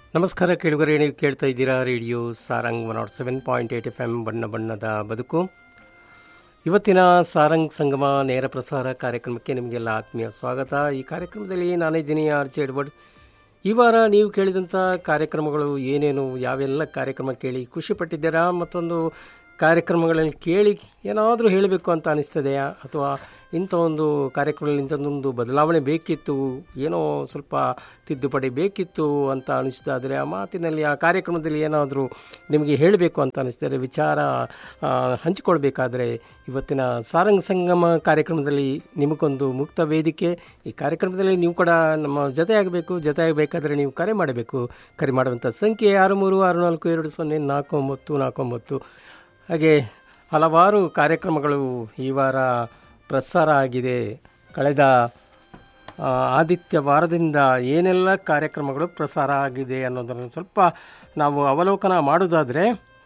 ನಮಸ್ಕಾರ ಕೇಳುಗರೆ ನೀವು ಕೇಳ್ತಾ ಇದ್ದೀರಾ radio Sarang one nought seven point eight F M ಬಣ್ಣ ಬಣ್ಣದ ಬದುಕು ಇವತ್ತಿನ ಸಾರಂಗ್ ಸಂಗಮ ನೇರ ಪ್ರಸಾರ ಕಾರ್ಯಕ್ರಮಕ್ಕೆ ನಿಮಗೆಲ್ಲ ಆತ್ಮೀಯ ಸ್ವಾಗತ ಈ ಕಾರ್ಯಕ್ರಮದಲ್ಲಿ ನಾನಿದ್ದೀನಿ ಆರ್ ಜೆ ಎಡ್ವರ್ಡ್ ಈ ವಾರ ನೀವು ಕೇಳಿದಂಥ ಕಾರ್ಯಕ್ರಮಗಳು ಏನೇನು ಯಾವೆಲ್ಲ ಕಾರ್ಯಕ್ರಮ ಕೇಳಿ ಖುಷಿ ಪಟ್ಟಿದ್ದೀರಾ ಮತ್ತೊಂದು ಕಾರ್ಯಕ್ರಮಗಳಲ್ಲಿ ಕೇಳಿ ಏನಾದರೂ ಹೇಳಬೇಕು ಅಂತ ಅನಿಸ್ತದೆಯಾ ಅಥವಾ ಇಂಥ ಒಂದು ಕಾರ್ಯಕ್ರಮದಲ್ಲಿ ಇಂಥದ್ದೊಂದು ಬದಲಾವಣೆ ಬೇಕಿತ್ತು ಏನೋ ಸ್ವಲ್ಪ ತಿದ್ದುಪಡಿ ಬೇಕಿತ್ತು ಅಂತ ಅನಿಸಿದಾದರೆ ಆ ಮಾತಿನಲ್ಲಿ ಆ ಕಾರ್ಯಕ್ರಮದಲ್ಲಿ ಏನಾದರೂ ನಿಮಗೆ ಹೇಳಬೇಕು ಅಂತ ಅನಿಸಿದರೆ ವಿಚಾರ ಆ, ಹಂಚಿಕೊಳ್ಬೇಕಾದ್ರೆ ಇವತ್ತಿನ ಸಾರಂಗ್ ಸಂಗಮ ಕಾರ್ಯಕ್ರಮದಲ್ಲಿ ನಿಮಗೊಂದು ಮುಕ್ತ ವೇದಿಕೆ ಈ ಕಾರ್ಯಕ್ರಮದಲ್ಲಿ ನೀವು ಕೂಡ ನಮ್ಮ ಜೊತೆ ಆಗಬೇಕು ಜೊತೆ ಆಗಬೇಕಾದ್ರೆ ನೀವು ಕರೆ ಮಾಡಬೇಕು ಕರೆ ಮಾಡುವಂಥ ಸಂಖ್ಯೆ ಆರು ಮೂರು ಆರು ನಾಲ್ಕು ಎರಡು ಸೊನ್ನೆ ನಾಲ್ಕು ಒಂಬತ್ತು ನಾಲ್ಕು ಒಂಬತ್ತು ಹಾಗೆ ಹಲವಾರು ಕಾರ್ಯಕ್ರಮಗಳು ಈ ವಾರ ಪ್ರಸಾರ ಆಗಿದೆ ಕಳೆದ ಆ, ಆದಿತ್ಯ ವಾರದಿಂದ ಏನೆಲ್ಲ ಕಾರ್ಯಕ್ರಮಗಳು ಪ್ರಸಾರ ಆಗಿದೆ ಅನ್ನೋದನ್ನು ಸ್ವಲ್ಪ ನಾವು ಅವಲೋಕನ ಮಾಡೋದಾದರೆ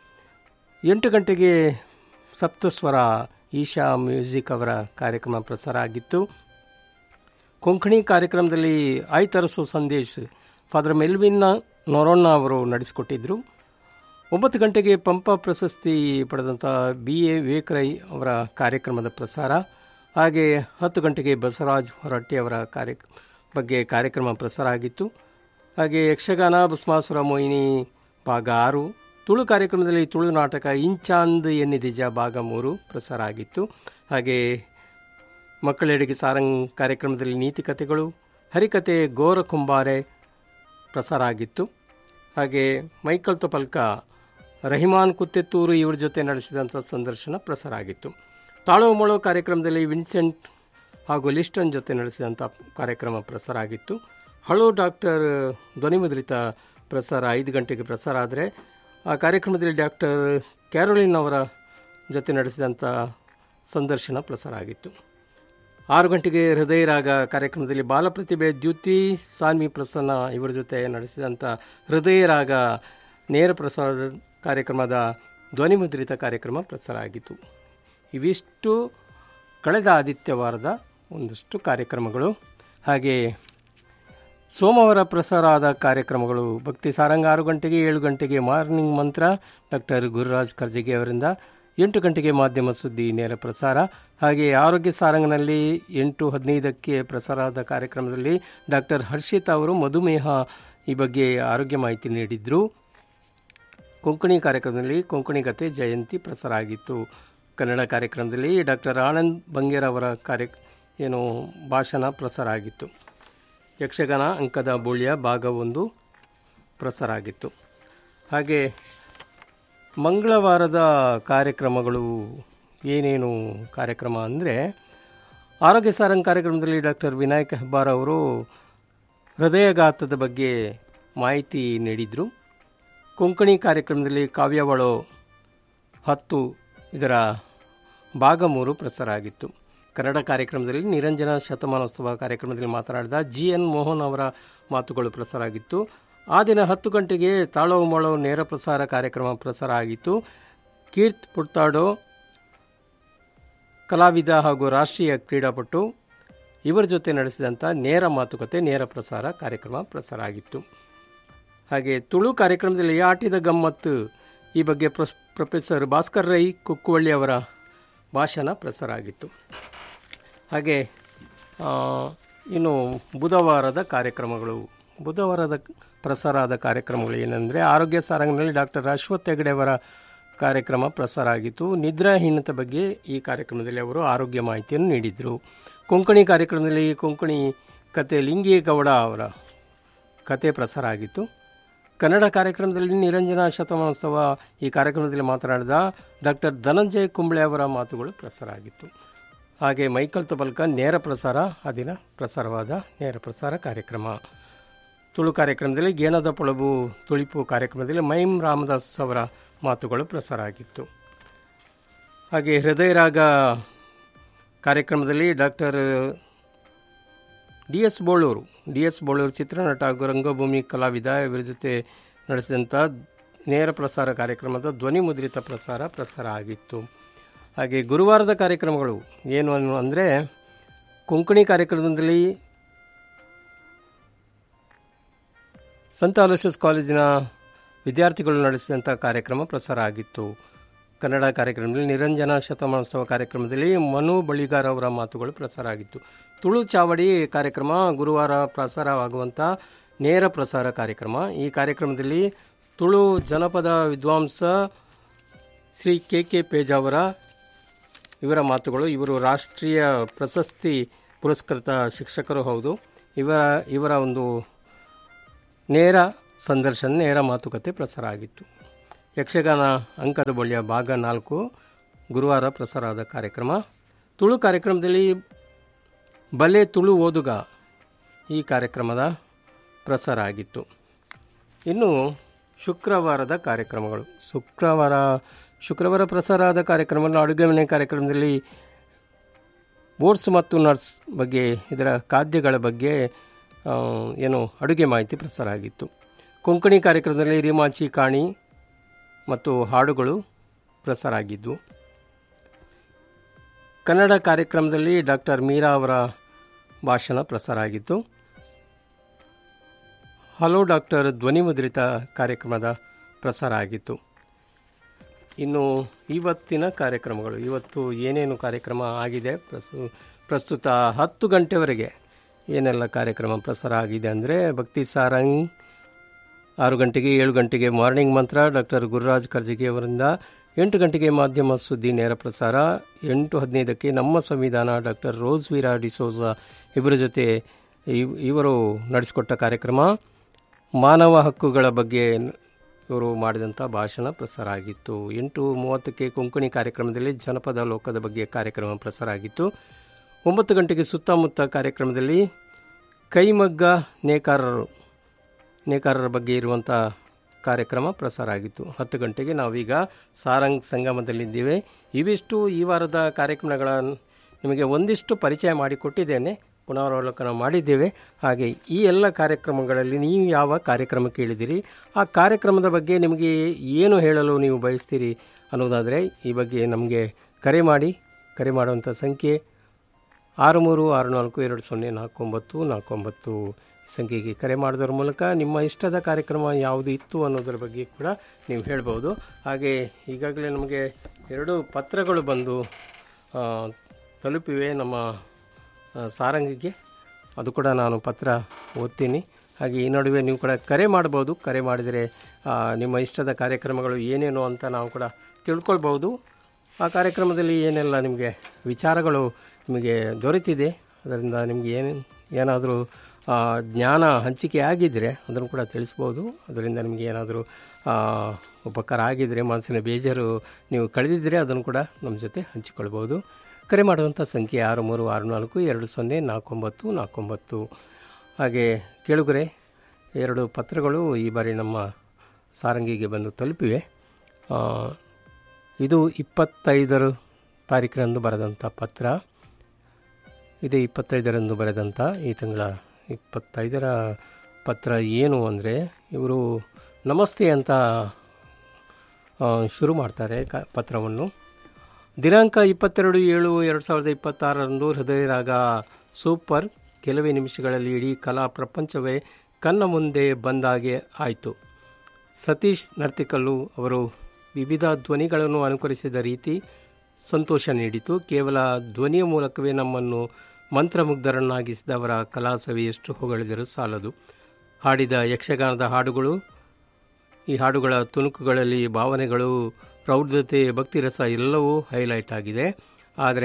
ಎಂಟು ಗಂಟೆಗೆ ಸಪ್ತಸ್ವರ ಈಶಾ ಮ್ಯೂಸಿಕ್ ಅವರ ಕಾರ್ಯಕ್ರಮ ಪ್ರಸಾರ ಆಗಿತ್ತು ಕೊಂಕಣಿ ಕಾರ್ಯಕ್ರಮದಲ್ಲಿ ಆಯ್ತರಸು ಸಂದೇಶ್ ಫಾದರ್ ಮೆಲ್ವಿನ್ ನೊರೊಣ್ಣ ಅವರು ನಡೆಸಿಕೊಟ್ಟಿದ್ದರು ಒಂಬತ್ತು ಗಂಟೆಗೆ ಪಂಪ ಪ್ರಶಸ್ತಿ ಪಡೆದಂಥ ಬಿ ಎ ವಿವೇಕರೈ ಅವರ ಕಾರ್ಯಕ್ರಮದ ಪ್ರಸಾರ ಹಾಗೆ ಹತ್ತು ಗಂಟೆಗೆ ಬಸವರಾಜ್ ಹೊರಟ್ಟಿ ಅವರ ಕಾರ್ಯ ಬಗ್ಗೆ ಕಾರ್ಯಕ್ರಮ ಪ್ರಸಾರ ಆಗಿತ್ತು ಹಾಗೆ ಯಕ್ಷಗಾನ ಭಸ್ಮಾಸುರ ಮೋಹಿನಿ ಭಾಗ ಆರು ತುಳು ಕಾರ್ಯಕ್ರಮದಲ್ಲಿ ತುಳು ನಾಟಕ ಇಂಚಾಂದ್ ಎನ್ನಿದಿಜ ಭಾಗ ಮೂರು ಪ್ರಸಾರ ಆಗಿತ್ತು ಹಾಗೆ ಮಕ್ಕಳೆಡೆಗೆ ಸಾರಂಗ್ ಕಾರ್ಯಕ್ರಮದಲ್ಲಿ ನೀತಿಕತೆಗಳು ಹರಿಕತೆ ಗೋರ ಕುಂಬಾರೆ ಪ್ರಸಾರ ಆಗಿತ್ತು ಹಾಗೆ ಮೈಕಲ್ ತೊಪಲ್ಕ ರಹಿಮಾನ್ ಕುತ್ತೆತ್ತೂರು ಇವ್ರ ಜೊತೆ ನಡೆಸಿದಂಥ ಸಂದರ್ಶನ ಪ್ರಸಾರ ಆಗಿತ್ತು ತಾಳೋ ಮೊಳೋ ಕಾರ್ಯಕ್ರಮದಲ್ಲಿ ವಿನ್ಸೆಂಟ್ ಹಾಗೂ ಲಿಸ್ಟನ್ ಜೊತೆ ನಡೆಸಿದಂಥ ಕಾರ್ಯಕ್ರಮ ಪ್ರಸಾರ ಆಗಿತ್ತು ಹಳೋ ಡಾಕ್ಟರ್ ಧ್ವನಿಮುದ್ರಿತ ಪ್ರಸಾರ ಐದು ಗಂಟೆಗೆ ಪ್ರಸಾರ ಆದರೆ ಆ ಕಾರ್ಯಕ್ರಮದಲ್ಲಿ ಡಾಕ್ಟರ್ ಕ್ಯಾರೋಲಿನ್ ಅವರ ಜೊತೆ ನಡೆಸಿದಂಥ ಸಂದರ್ಶನ ಪ್ರಸಾರ ಆಗಿತ್ತು ಆರು ಗಂಟೆಗೆ ಹೃದಯ ರಾಗ ಕಾರ್ಯಕ್ರಮದಲ್ಲಿ ಬಾಲಪ್ರತಿಭೆ ದ್ಯುತಿ ಸಾನ್ವಿ ಪ್ರಸನ್ನ ಇವರ ಜೊತೆ ನಡೆಸಿದಂಥ ಹೃದಯ ರಾಗ ನೇರ ಪ್ರಸಾರದ ಕಾರ್ಯಕ್ರಮದ ಧ್ವನಿಮುದ್ರಿತ ಕಾರ್ಯಕ್ರಮ ಪ್ರಸಾರ ಆಗಿತ್ತು ಇವಿಷ್ಟು ಕಳೆದ ಆದಿತ್ಯವಾರದ ಒಂದಷ್ಟು ಕಾರ್ಯಕ್ರಮಗಳು ಹಾಗೆ ಸೋಮವಾರ ಪ್ರಸಾರ ಆದ ಕಾರ್ಯಕ್ರಮಗಳು ಭಕ್ತಿ ಸಾರಂಗ ಆರು ಗಂಟೆಗೆ ಏಳು ಗಂಟೆಗೆ ಮಾರ್ನಿಂಗ್ ಮಂತ್ರ ಡಾಕ್ಟರ್ ಗುರುರಾಜ್ ಕರ್ಜಗಿ ಅವರಿಂದ ಎಂಟು ಗಂಟೆಗೆ ಮಾಧ್ಯಮ ಸುದ್ದಿ ನೇರ ಪ್ರಸಾರ ಹಾಗೆ ಆರೋಗ್ಯ ಸಾರಂಗನಲ್ಲಿ ಎಂಟು ಹದಿನೈದಕ್ಕೆ ಪ್ರಸಾರ ಆದ ಕಾರ್ಯಕ್ರಮದಲ್ಲಿ ಡಾಕ್ಟರ್ ಹರ್ಷಿತಾ ಅವರು ಮಧುಮೇಹ ಈ ಬಗ್ಗೆ ಆರೋಗ್ಯ ಮಾಹಿತಿ ನೀಡಿದ್ರು ಕೊಂಕಣಿ ಕಾರ್ಯಕ್ರಮದಲ್ಲಿ ಕೊಂಕಣಿ ಕತೆ ಜಯಂತಿ ಪ್ರಸಾರ ಆಗಿತ್ತು ಕನ್ನಡ ಕಾರ್ಯಕ್ರಮದಲ್ಲಿ ಡಾಕ್ಟರ್ ಆನಂದ್ ಬಂಗೇರ್ ಅವರ ಕಾರ್ಯ ಏನು ಭಾಷಣ ಪ್ರಸಾರ ಆಗಿತ್ತು ಯಕ್ಷಗಾನ ಅಂಕದ ಬುಳ್ಯ ಭಾಗ ಒಂದು ಪ್ರಸಾರ ಆಗಿತ್ತು ಹಾಗೆ ಮಂಗಳವಾರದ ಕಾರ್ಯಕ್ರಮಗಳು ಏನೇನು ಕಾರ್ಯಕ್ರಮ ಅಂದರೆ ಆರೋಗ್ಯ ಸಾರಂಗ್ ಕಾರ್ಯಕ್ರಮದಲ್ಲಿ ಡಾಕ್ಟರ್ ವಿನಾಯಕ್ ಹೆಬ್ಬಾರ್ ಅವರು ಹೃದಯಘಾತದ ಬಗ್ಗೆ ಮಾಹಿತಿ ನೀಡಿದರು ಕೊಂಕಣಿ ಕಾರ್ಯಕ್ರಮದಲ್ಲಿ ಕಾವ್ಯವಳೋ ಹತ್ತು ಇದರ ಭಾಗ ಮೂರು ಪ್ರಸಾರ ಆಗಿತ್ತು ಕನ್ನಡ ಕಾರ್ಯಕ್ರಮದಲ್ಲಿ ನಿರಂಜನ ಶತಮಾನೋತ್ಸವ ಕಾರ್ಯಕ್ರಮದಲ್ಲಿ ಮಾತನಾಡಿದ ಜಿ ಎನ್ ಮೋಹನ್ ಅವರ ಮಾತುಗಳು ಪ್ರಸಾರ ಆಗಿತ್ತು ಆ ದಿನ ಹತ್ತು ಗಂಟೆಗೆ ತಾಳೋ ಮೊಳೋ ನೇರ ಪ್ರಸಾರ ಕಾರ್ಯಕ್ರಮ ಪ್ರಸಾರ ಆಗಿತ್ತು ಕೀರ್ತ್ ಪುಡ್ತಾಡೋ ಕಲಾವಿದ ಹಾಗೂ ರಾಷ್ಟ್ರೀಯ ಕ್ರೀಡಾಪಟು ಇವರ ಜೊತೆ ನಡೆಸಿದಂಥ ನೇರ ಮಾತುಕತೆ ನೇರ ಪ್ರಸಾರ ಕಾರ್ಯಕ್ರಮ ಪ್ರಸಾರ ಆಗಿತ್ತು ಹಾಗೆ ತುಳು ಕಾರ್ಯಕ್ರಮದಲ್ಲಿ ಆಟಿದ ಗಮ್ಮತ್ತು ಈ ಬಗ್ಗೆ ಪ್ರೊಸ್ ಪ್ರೊಫೆಸರ್ ಭಾಸ್ಕರ್ ರೈ ಕುಕ್ಕುವಳ್ಳಿ ಅವರ ಭಾಷಣ ಪ್ರಸಾರ ಆಗಿತ್ತು ಹಾಗೆ ಆ, ಇನ್ನು ಬುಧವಾರದ ಕಾರ್ಯಕ್ರಮಗಳು ಬುಧವಾರದ ಪ್ರಸಾರ ಆದ ಕಾರ್ಯಕ್ರಮಗಳು ಏನಂದರೆ ಆರೋಗ್ಯ ಸಾರಂಗನಲ್ಲಿ ಡಾಕ್ಟರ್ ಅಶ್ವಥ್ ಹೆಗಡೆ ಅವರ ಕಾರ್ಯಕ್ರಮ ಪ್ರಸಾರ ಆಗಿತ್ತು ನಿದ್ರಾಹೀನತೆ ಬಗ್ಗೆ ಈ ಕಾರ್ಯಕ್ರಮದಲ್ಲಿ ಅವರು ಆರೋಗ್ಯ ಮಾಹಿತಿಯನ್ನು ನೀಡಿದರು ಕೊಂಕಣಿ ಕಾರ್ಯಕ್ರಮದಲ್ಲಿ ಕೊಂಕಣಿ ಕತೆ ಲಿಂಗೇಗೌಡ ಅವರ ಕತೆ ಪ್ರಸಾರ ಆಗಿತ್ತು ಕನ್ನಡ ಕಾರ್ಯಕ್ರಮದಲ್ಲಿ ನಿರಂಜನ ಶತಮಾನೋತ್ಸವ ಈ ಕಾರ್ಯಕ್ರಮದಲ್ಲಿ ಮಾತನಾಡಿದ ಡಾಕ್ಟರ್ ಧನಂಜಯ ಕುಂಬಳೆ ಅವರ ಮಾತುಗಳು ಪ್ರಸಾರ ಆಗಿತ್ತು ಹಾಗೆ ಮೈಕಲ್ ತಬಲ್ಕ ನೇರ ಪ್ರಸಾರ ಆ ದಿನ ಪ್ರಸಾರವಾದ ನೇರ ಪ್ರಸಾರ ಕಾರ್ಯಕ್ರಮ ತುಳು ಕಾರ್ಯಕ್ರಮದಲ್ಲಿ ಗೇಣದ ಪೊಳಬು ತುಳಿಪು ಕಾರ್ಯಕ್ರಮದಲ್ಲಿ ಮೈಮ್ ರಾಮದಾಸ್ ಅವರ ಮಾತುಗಳು ಪ್ರಸಾರ ಆಗಿತ್ತು ಹಾಗೆ ಹೃದಯ ರಾಗ ಕಾರ್ಯಕ್ರಮದಲ್ಲಿ doctor D S Bolur D S Bolur ಚಿತ್ರನಟ ಹಾಗೂ ರಂಗಭೂಮಿ ಕಲಾವಿದ ಇವರ ಜೊತೆ ನಡೆಸಿದಂಥ ನೇರ ಪ್ರಸಾರ ಕಾರ್ಯಕ್ರಮದ ಧ್ವನಿ ಮುದ್ರಿತ ಪ್ರಸಾರ ಪ್ರಸಾರ ಆಗಿತ್ತು ಹಾಗೆ ಗುರುವಾರದ ಕಾರ್ಯಕ್ರಮಗಳು ಏನು ಅನ್ನು ಅಂದರೆ ಕೊಂಕಣಿ ಕಾರ್ಯಕ್ರಮದಲ್ಲಿ ಸಂತ ಅಲೋಷಸ್ ಕಾಲೇಜಿನ ವಿದ್ಯಾರ್ಥಿಗಳು ನಡೆಸಿದಂಥ ಕಾರ್ಯಕ್ರಮ ಪ್ರಸಾರ ಆಗಿತ್ತು ಕನ್ನಡ ಕಾರ್ಯಕ್ರಮದಲ್ಲಿ ನಿರಂಜನ ಶತಮಾನೋತ್ಸವ ಕಾರ್ಯಕ್ರಮದಲ್ಲಿ ಮನು ಬಳಿಗಾರ್ ಅವರ ಮಾತುಗಳು ಪ್ರಸಾರ ಆಗಿತ್ತು ತುಳು ಚಾವಡಿ ಕಾರ್ಯಕ್ರಮ ಗುರುವಾರ ಪ್ರಸಾರವಾಗುವಂಥ ನೇರ ಪ್ರಸಾರ ಕಾರ್ಯಕ್ರಮ ಈ ಕಾರ್ಯಕ್ರಮದಲ್ಲಿ ತುಳು ಜನಪದ ವಿದ್ವಾಂಸ ಶ್ರೀ ಕೆ ಕೆ ಪೇಜಾವರ ಇವರ ಮಾತುಗಳು ಇವರು ರಾಷ್ಟ್ರೀಯ ಪ್ರಶಸ್ತಿ ಪುರಸ್ಕೃತ ಶಿಕ್ಷಕರು ಹೌದು ಇವರ ಇವರ ಒಂದು ನೇರ ಸಂದರ್ಶನ ನೇರ ಮಾತುಕತೆ ಪ್ರಸಾರ ಆಗಿತ್ತು ಯಕ್ಷಗಾನ ಅಂಕದ ಬಳ್ಳಿಯ ಭಾಗ ನಾಲ್ಕು ಗುರುವಾರ ಪ್ರಸಾರ ಆದ ಕಾರ್ಯಕ್ರಮ ತುಳು ಕಾರ್ಯಕ್ರಮದಲ್ಲಿ ಬಲೆ ತುಳು ಓದುಗ ಈ ಕಾರ್ಯಕ್ರಮದ ಪ್ರಸಾರ ಆಗಿತ್ತು ಇನ್ನು ಶುಕ್ರವಾರದ ಕಾರ್ಯಕ್ರಮಗಳು ಶುಕ್ರವಾರ ಶುಕ್ರವಾರ ಪ್ರಸಾರ ಆದ ಕಾರ್ಯಕ್ರಮಗಳು ಅಡುಗೆ ಮನೆ ಕಾರ್ಯಕ್ರಮದಲ್ಲಿ ಓಟ್ಸ್ ಮತ್ತು ನಟ್ಸ್ ಬಗ್ಗೆ ಇದರ ಖಾದ್ಯಗಳ ಬಗ್ಗೆ ಆ, ಏನು ಅಡುಗೆ ಮಾಹಿತಿ ಪ್ರಸಾರ ಆಗಿತ್ತು ಕೊಂಕಣಿ ಕಾರ್ಯಕ್ರಮದಲ್ಲಿ ರಿಮಾಚಿ ಕಾಣಿ ಮತ್ತು ಹಾಡುಗಳು ಪ್ರಸಾರ ಆಗಿದ್ವು ಕನ್ನಡ ಕಾರ್ಯಕ್ರಮದಲ್ಲಿ ಡಾಕ್ಟರ್ ಮೀರಾ ಅವರ ಭಾಷಣ ಪ್ರಸಾರ ಆಗಿತ್ತು ಹಲೋ ಡಾಕ್ಟರ್ ಧ್ವನಿಮುದ್ರಿತ ಕಾರ್ಯಕ್ರಮದ ಪ್ರಸಾರ ಆಗಿತ್ತು ಇನ್ನು ಇವತ್ತಿನ ಕಾರ್ಯಕ್ರಮಗಳು ಇವತ್ತು ಏನೇನು ಕಾರ್ಯಕ್ರಮ ಆಗಿದೆ ಪ್ರಸ್ತು ಪ್ರಸ್ತುತ ಹತ್ತು ಗಂಟೆವರೆಗೆ ಏನೆಲ್ಲ ಕಾರ್ಯಕ್ರಮ ಪ್ರಸಾರ ಆಗಿದೆ ಅಂದರೆ ಭಕ್ತಿ ಸಾರಂಗ್ ಆರು ಗಂಟೆಗೆ ಏಳು ಗಂಟೆಗೆ ಮಾರ್ನಿಂಗ್ ಮಂತ್ರ ಡಾಕ್ಟರ್ ಗುರುರಾಜ್ ಕರ್ಜಿಗೆ ಅವರಿಂದ ಎಂಟು ಗಂಟೆಗೆ ಮಾಧ್ಯಮ ಸುದ್ದಿ ನೇರ ಪ್ರಸಾರ ಎಂಟು ಹದಿನೈದಕ್ಕೆ ನಮ್ಮ ಸಂವಿಧಾನ ಡಾಕ್ಟರ್ ರೋಸ್ ವೀರಾ ಡಿಸೋಜ ಇವರ ಜೊತೆ ಇವ್- ಇವರು ನಡೆಸಿಕೊಟ್ಟ ಕಾರ್ಯಕ್ರಮ ಮಾನವ ಹಕ್ಕುಗಳ ಬಗ್ಗೆ ಇವರು ಮಾಡಿದಂಥ ಭಾಷಣ ಪ್ರಸಾರ ಆಗಿತ್ತು ಎಂಟು ಮೂವತ್ತಕ್ಕೆ ಕೊಂಕಣಿ ಕಾರ್ಯಕ್ರಮದಲ್ಲಿ ಜನಪದ ಲೋಕದ ಬಗ್ಗೆ ಕಾರ್ಯಕ್ರಮ ಪ್ರಸಾರ ಆಗಿತ್ತು ಒಂಬತ್ತು ಗಂಟೆಗೆ ಸುತ್ತಮುತ್ತ ಕಾರ್ಯಕ್ರಮದಲ್ಲಿ ಕೈಮಗ್ಗ ನೇಕಾರರು ನೇಕಾರರ ಬಗ್ಗೆ ಇರುವಂಥ ಕಾರ್ಯಕ್ರಮ ಪ್ರಸಾರ ಆಗಿತ್ತು ಹತ್ತು ಗಂಟೆಗೆ ನಾವೀಗ ಸಾರಂಗ್ ಸಂಗಮದಲ್ಲಿದ್ದೇವೆ ಇವಿಷ್ಟು ಈ ವಾರದ ಕಾರ್ಯಕ್ರಮಗಳ ನಿಮಗೆ ಒಂದಿಷ್ಟು ಪರಿಚಯ ಮಾಡಿಕೊಟ್ಟಿದ್ದೇನೆ ಪುನರಾವಲೋಕನ ಮಾಡಿದ್ದೇವೆ ಹಾಗೆ ಈ ಎಲ್ಲ ಕಾರ್ಯಕ್ರಮಗಳಲ್ಲಿ ನೀವು ಯಾವ ಕಾರ್ಯಕ್ರಮ ಕೇಳಿದಿರಿ ಆ ಕಾರ್ಯಕ್ರಮದ ಬಗ್ಗೆ ನಿಮಗೆ ಏನು ಹೇಳಲು ನೀವು ಬಯಸ್ತೀರಿ ಅನ್ನೋದಾದರೆ ಈ ಬಗ್ಗೆ ನಮಗೆ ಕರೆ ಮಾಡಿ ಕರೆ ಮಾಡುವಂಥ ಸಂಖ್ಯೆ ಆರು ಮೂರು ಆರು ನಾಲ್ಕು ಎರಡು ಸೊನ್ನೆ ನಾಲ್ಕು ಒಂಬತ್ತು ನಾಲ್ಕು ಒಂಬತ್ತು ಸಂಖ್ಯೆಗೆ ಕರೆ ಮಾಡೋದ್ರ ಮೂಲಕ ನಿಮ್ಮ ಇಷ್ಟದ ಕಾರ್ಯಕ್ರಮ ಯಾವುದು ಇತ್ತು ಅನ್ನೋದ್ರ ಬಗ್ಗೆ ಕೂಡ ನೀವು ಹೇಳ್ಬೋದು ಹಾಗೆ ಈಗಾಗಲೇ ನಮಗೆ ಎರಡು ಪತ್ರಗಳು ಬಂದು ಆ, ತಲುಪಿವೆ ನಮ್ಮ ಆ, ಸಾರಂಗಿಗೆ ಅದು ಕೂಡ ನಾನು ಪತ್ರ ಓದ್ತೀನಿ ಹಾಗೆ ಈ ನಡುವೆ ನೀವು ಕೂಡ ಕರೆ ಮಾಡ್ಬೋದು ಕರೆ ಮಾಡಿದರೆ ಆ, ನಿಮ್ಮ ಇಷ್ಟದ ಕಾರ್ಯಕ್ರಮಗಳು ಏನೇನು ಅಂತ ನಾವು ಕೂಡ ತಿಳ್ಕೊಳ್ಬೋದು ಆ ಕಾರ್ಯಕ್ರಮದಲ್ಲಿ ಏನೆಲ್ಲ ನಿಮಗೆ ವಿಚಾರಗಳು ನಿಮಗೆ ದೊರೆತಿದೆ ಅದರಿಂದ ನಿಮಗೆ ಏನು ಏನಾದರೂ ಆ, ಜ್ಞಾನ ಹಂಚಿಕೆ ಆಗಿದ್ದರೆ ಅದನ್ನು ಕೂಡ ತಿಳಿಸ್ಬೋದು ಅದರಿಂದ ನಿಮಗೆ ಏನಾದರೂ ಆ, ಉಪಕಾರ ಆಗಿದ್ದರೆ ಮನಸ್ಸಿನ ಬೇಜಾರು ನೀವು ಕಳೆದಿದ್ದರೆ ಅದನ್ನು ಕೂಡ ನಮ್ಮ ಜೊತೆ ಹಂಚಿಕೊಳ್ಬೋದು ಕರೆ ಮಾಡುವಂಥ ಸಂಖ್ಯೆ ಆರು ಮೂರು ಆರು ನಾಲ್ಕು ಎರಡು ಸೊನ್ನೆ ನಾಲ್ಕೊಂಬತ್ತು ನಾಲ್ಕೊಂಬತ್ತು ಹಾಗೆ ಕೇಳುಗರೆ ಎರಡು ಪತ್ರಗಳು ಈ ಬಾರಿ ನಮ್ಮ ಸಾರಂಗಿಗೆ ಬಂದು ತಲುಪಿವೆ ಆ, ಇದು ಇಪ್ಪತ್ತೈದರ ತಾರೀಕಿನಂದು ಬರೆದಂಥ ಪತ್ರ ಇದೇ ಇಪ್ಪತ್ತೈದರಂದು ಬರೆದಂಥ ಈ ತಿಂಗಳ ಇಪ್ಪತ್ತೈದರ ಪತ್ರ ಏನು ಅಂದರೆ ಇವರು ನಮಸ್ತೆ ಅಂತ ಆ, ಶುರು ಮಾಡ್ತಾರೆ ಕ ಪತ್ರವನ್ನು ದಿನಾಂಕ ಇಪ್ಪತ್ತೆರಡು ಏಳು ಎರಡು ಸಾವಿರದ ಇಪ್ಪತ್ತಾರರಂದು ಹೃದಯರಾಗ ಸೂಪರ್ ಕೆಲವೇ ನಿಮಿಷಗಳಲ್ಲಿ ಇಡೀ ಕಲಾ ಪ್ರಪಂಚವೇ ಕಣ್ಣ ಮುಂದೆ ಬಂದಾಗೆ ಆಯಿತು ಸತೀಶ್ ನರ್ತಿಕಲ್ಲು ಅವರು ವಿವಿಧ ಧ್ವನಿಗಳನ್ನು ಅನುಕರಿಸಿದ ರೀತಿ ಸಂತೋಷ ನೀಡಿತು ಕೇವಲ ಧ್ವನಿಯ ಮೂಲಕವೇ ನಮ್ಮನ್ನು ಮಂತ್ರಮುಗ್ಧರನ್ನಾಗಿಸಿದ ಅವರ ಕಲಾಸವಿ ಎಷ್ಟು ಹೊಗಳಿದರೂ ಸಾಲದು ಹಾಡಿದ ಯಕ್ಷಗಾನದ ಹಾಡುಗಳು ಈ ಹಾಡುಗಳ ತುಣುಕುಗಳಲ್ಲಿ ಭಾವನೆಗಳು ಪ್ರೌಢತೆ ಭಕ್ತಿರಸ ಎಲ್ಲವೂ ಹೈಲೈಟ್ ಆಗಿದೆ ಆದರೆ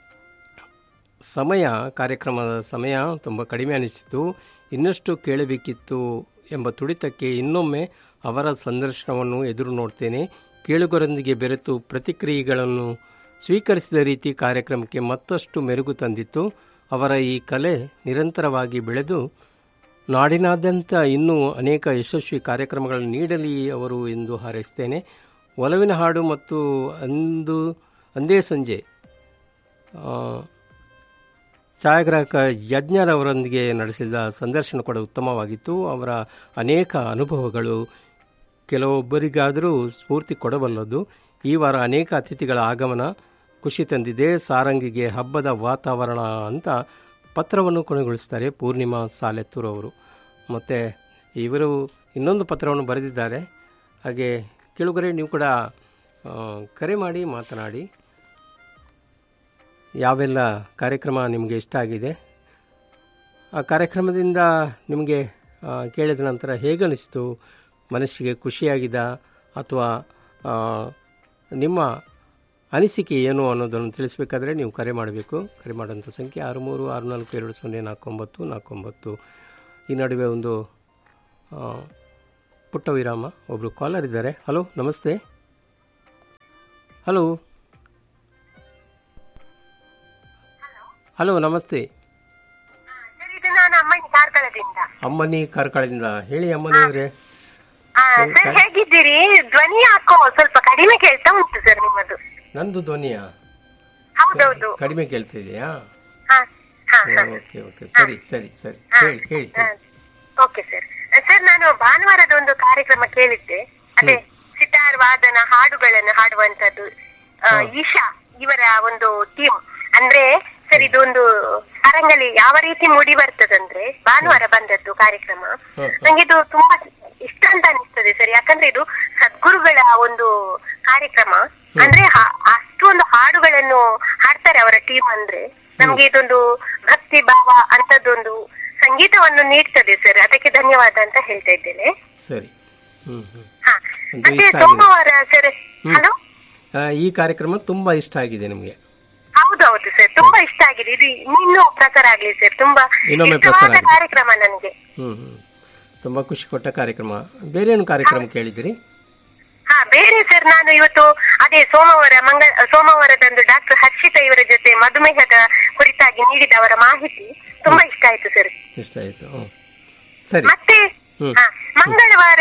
ಸಮಯ ಕಾರ್ಯಕ್ರಮದ ಸಮಯ ತುಂಬ ಕಡಿಮೆ ಅನಿಸಿತು ಇನ್ನಷ್ಟು ಕೇಳಬೇಕಿತ್ತು ಎಂಬ ತುಡಿತಕ್ಕೆ ಇನ್ನೊಮ್ಮೆ ಅವರ ಸಂದರ್ಶನವನ್ನು ಎದುರು ನೋಡ್ತೇನೆ ಕೇಳುಗರೊಂದಿಗೆ ಬೆರೆತು ಪ್ರತಿಕ್ರಿಯೆಗಳನ್ನು ಸ್ವೀಕರಿಸಿದ ರೀತಿ ಕಾರ್ಯಕ್ರಮಕ್ಕೆ ಮತ್ತಷ್ಟು ಮೆರುಗು ತಂದಿತ್ತು ಅವರ ಈ ಕಲೆ ನಿರಂತರವಾಗಿ ಬೆಳೆದು ನಾಡಿನಾದ್ಯಂತ ಇನ್ನೂ ಅನೇಕ ಯಶಸ್ವಿ ಕಾರ್ಯಕ್ರಮಗಳನ್ನು ನೀಡಲಿ ಅವರು ಎಂದು ಹಾರೈಸ್ತೇನೆ ಒಲವಿನ ಹಾಡು ಮತ್ತು ಅಂದು ಅಂದೇ ಸಂಜೆ ಆ, ಛಾಯಾಗ್ರಾಹಕ ಯಜ್ಞರವರೊಂದಿಗೆ ನಡೆಸಿದ ಸಂದರ್ಶನ ಕೂಡ ಉತ್ತಮವಾಗಿತ್ತು ಅವರ ಅನೇಕ ಅನುಭವಗಳು ಕೆಲವೊಬ್ಬರಿಗಾದರೂ ಸ್ಫೂರ್ತಿ ಕೊಡಬಲ್ಲದು ಈ ವಾರ ಅನೇಕ ಅತಿಥಿಗಳ ಆಗಮನ ಖುಷಿ ತಂದಿದೆ ಸಾರಂಗಿಗೆ ಹಬ್ಬದ ವಾತಾವರಣ ಅಂತ ಪತ್ರವನ್ನು ಕೊನೆಗೊಳಿಸ್ತಾರೆ ಪೂರ್ಣಿಮಾ ಸಾಲೆತ್ತೂರ್ ಅವರು ಮತ್ತು ಇವರು ಇನ್ನೊಂದು ಪತ್ರವನ್ನು ಬರೆದಿದ್ದಾರೆ ಹಾಗೆ ಕೇಳುಗರೆ ನೀವು ಕೂಡ ಆ, ಕರೆ ಮಾಡಿ ಮಾತನಾಡಿ ಯಾವೆಲ್ಲ ಕಾರ್ಯಕ್ರಮ ನಿಮಗೆ ಇಷ್ಟ ಆಗಿದೆ ಆ ಕಾರ್ಯಕ್ರಮದಿಂದ ನಿಮಗೆ ಆ, ಕೇಳಿದ ನಂತರ ಹೇಗನಿಸ್ತು ಮನಸ್ಸಿಗೆ ಖುಷಿಯಾಗಿದ ಅಥವಾ ಆ, ನಿಮ್ಮ ಅನಿಸಿಕೆ ಏನು ಅನ್ನೋದನ್ನು ತಿಳಿಸಬೇಕಾದ್ರೆ ನೀವು ಕರೆ ಮಾಡಬೇಕು ಕರೆ ಮಾಡುವಂಥ ಸಂಖ್ಯೆ ಆರು ಮೂರು ಆರು ನಾಲ್ಕು ಎರಡು ಸೊನ್ನೆ ನಾಲ್ಕು ಒಂಬತ್ತು ನಾಲ್ಕು ಒಂಬತ್ತು ಈ ನಡುವೆ ಒಂದು ಆ, ಪುಟ್ಟ ವಿರಾಮ ಒಬ್ಬರು ಕಾಲರ್ ಇದ್ದಾರೆ ಹಲೋ ನಮಸ್ತೆ ಹಲೋ ಹಲೋ ನಮಸ್ತೆ ಸರ್ ಇದು ನಾನು ಅಮ್ಮನ ಕಾರ್ಕಳದಿಂದ ಅಮ್ಮನಿ ಕಾರ್ಕಳದಿಂದ ಹೇಳಿ ಅಮ್ಮನಿಯವರೇ ಆ, ಸರ್ ಹೇಗಿದ್ದೀರಿ ಧ್ವನಿ ಯಾಕೋ ಸ್ವಲ್ಪ ಕಡಿಮೆ ಕೇಳ್ತಾ ಉಂಟು ಸರ್ ನಿಮ್ಮದು ನಂದು ಧ್ವನಿಯ ಹೌದೌದು ಕಡಿಮೆ ಕೇಳ್ತಾ ಇದೆಯಾ ಹಾ ಹಾ ಓಕೆ ಓಕೆ ಸರಿ ಸರಿ ಸರಿ ಹೇಳಿ ಹೇಳಿ ಹೇಳಿ. ಓಕೆ ಸರ್ ಸರ್ ನಾನು ಭಾನುವಾರದ ಒಂದು ಕಾರ್ಯಕ್ರಮ ಕೇಳಿದ್ದೆ ಅದೇ ಸಿತಾರ್ ವಾದನ ಹಾಡುಗಳನ್ನು ಹಾಡುವಂತದ್ದು ಆ, ಈಶಾ ಇವರ ಒಂದು ಟೀಮ್ ಅಂದ್ರೆ ಸರ್ ಇದೊಂದು ಅರಂಗಲಿ ಯಾವ ರೀತಿ ಮೂಡಿ ಬರ್ತದಂದ್ರೆ ಭಾನುವಾರ ಬಂದದ್ದು ಕಾರ್ಯಕ್ರಮ ಹ್ಮ್. ನಂಗೆ ಇದು ತುಂಬಾ ಇಷ್ಟ ಅಂತ ಅನಿಸ್ತದೆ ಸರ್ ಯಾಕಂದ್ರೆ ಇದು ಸದ್ಗುರುಗಳ ಒಂದು ಕಾರ್ಯಕ್ರಮ ಅಂದ್ರೆ ಹಾ- ಅಷ್ಟು ಒಂದು ಹಾಡುಗಳನ್ನು ಹಾಡ್ತಾರೆ ಅವರ ಟೀಮ್ ಅಂದ್ರೆ ನಮ್ಗೆ ಇದೊಂದು ಭಕ್ತಿ ಭಾವ ಅಂತದ್ದೊಂದು ಸಂಗೀತವನ್ನು ನೀಡ್ತದೆ ಸರ್ ಅದಕ್ಕೆ ಧನ್ಯವಾದ ಅಂತ ಹೇಳ್ತಾ ಇದ್ದೇನೆ ಸರಿ ಹ್ಞೂ ಹ್ಞೂ ಹಾ ಒಂದು ಮತ್ತೆ ಇಷ್ಟ ಆಗಿದೆ. ಸೋಮವಾರ ಸರ್ ಹಲೋ ಈ ಕಾರ್ಯಕ್ರಮ ತುಂಬ ಇಷ್ಟ ಆಗಿದೆ ನಿಮಗೆ ಹೌದೌದು ಸರ್ ತುಂಬಾ ಇಷ್ಟ ಆಗಿದೆ ಇದು ಇನ್ನೂ ಪ್ರಸಾರ ಆಗ್ಲಿ ಸರ್ ತುಂಬಾ ಇನ್ನೊಮ್ಮೆ ಪ್ರಸಾರ ಇಷ್ಟವಾದ ಆಗ್ಲಿ. ಕಾರ್ಯಕ್ರಮ ನನಗೆ ಹ್ಞೂ ಹ್ಞೂ ತುಂಬ ಖುಷಿ ಕೊಟ್ಟ ಕಾರ್ಯಕ್ರಮ ಬೇರೆ ಏನು ಕಾರ್ಯಕ್ರಮ ಕೇಳಿದಿರಿ ಹಾ ಬೇರೆ ಸರ್ ನಾನು ಇವತ್ತು ಅದೇ ಸೋಮವಾರ ಮಂಗಳ ಸೋಮವಾರದಂದು ಡಾಕ್ಟರ್ ಹರ್ಷಿತಾ ಇವರ ಜೊತೆ ಮಧುಮೇಹದ ಕುರಿತಾಗಿ ನೀಡಿದ ಅವರ ಮಾಹಿತಿ ತುಂಬಾ ಇಷ್ಟ ಆಯ್ತು ಸರ್ ಇಷ್ಟ ಆಯಿತು ಹ್ಞೂ ಸರಿ ಮತ್ತೆ ಹ್ಮ್. ಹಾ, ಮಂಗಳವಾರ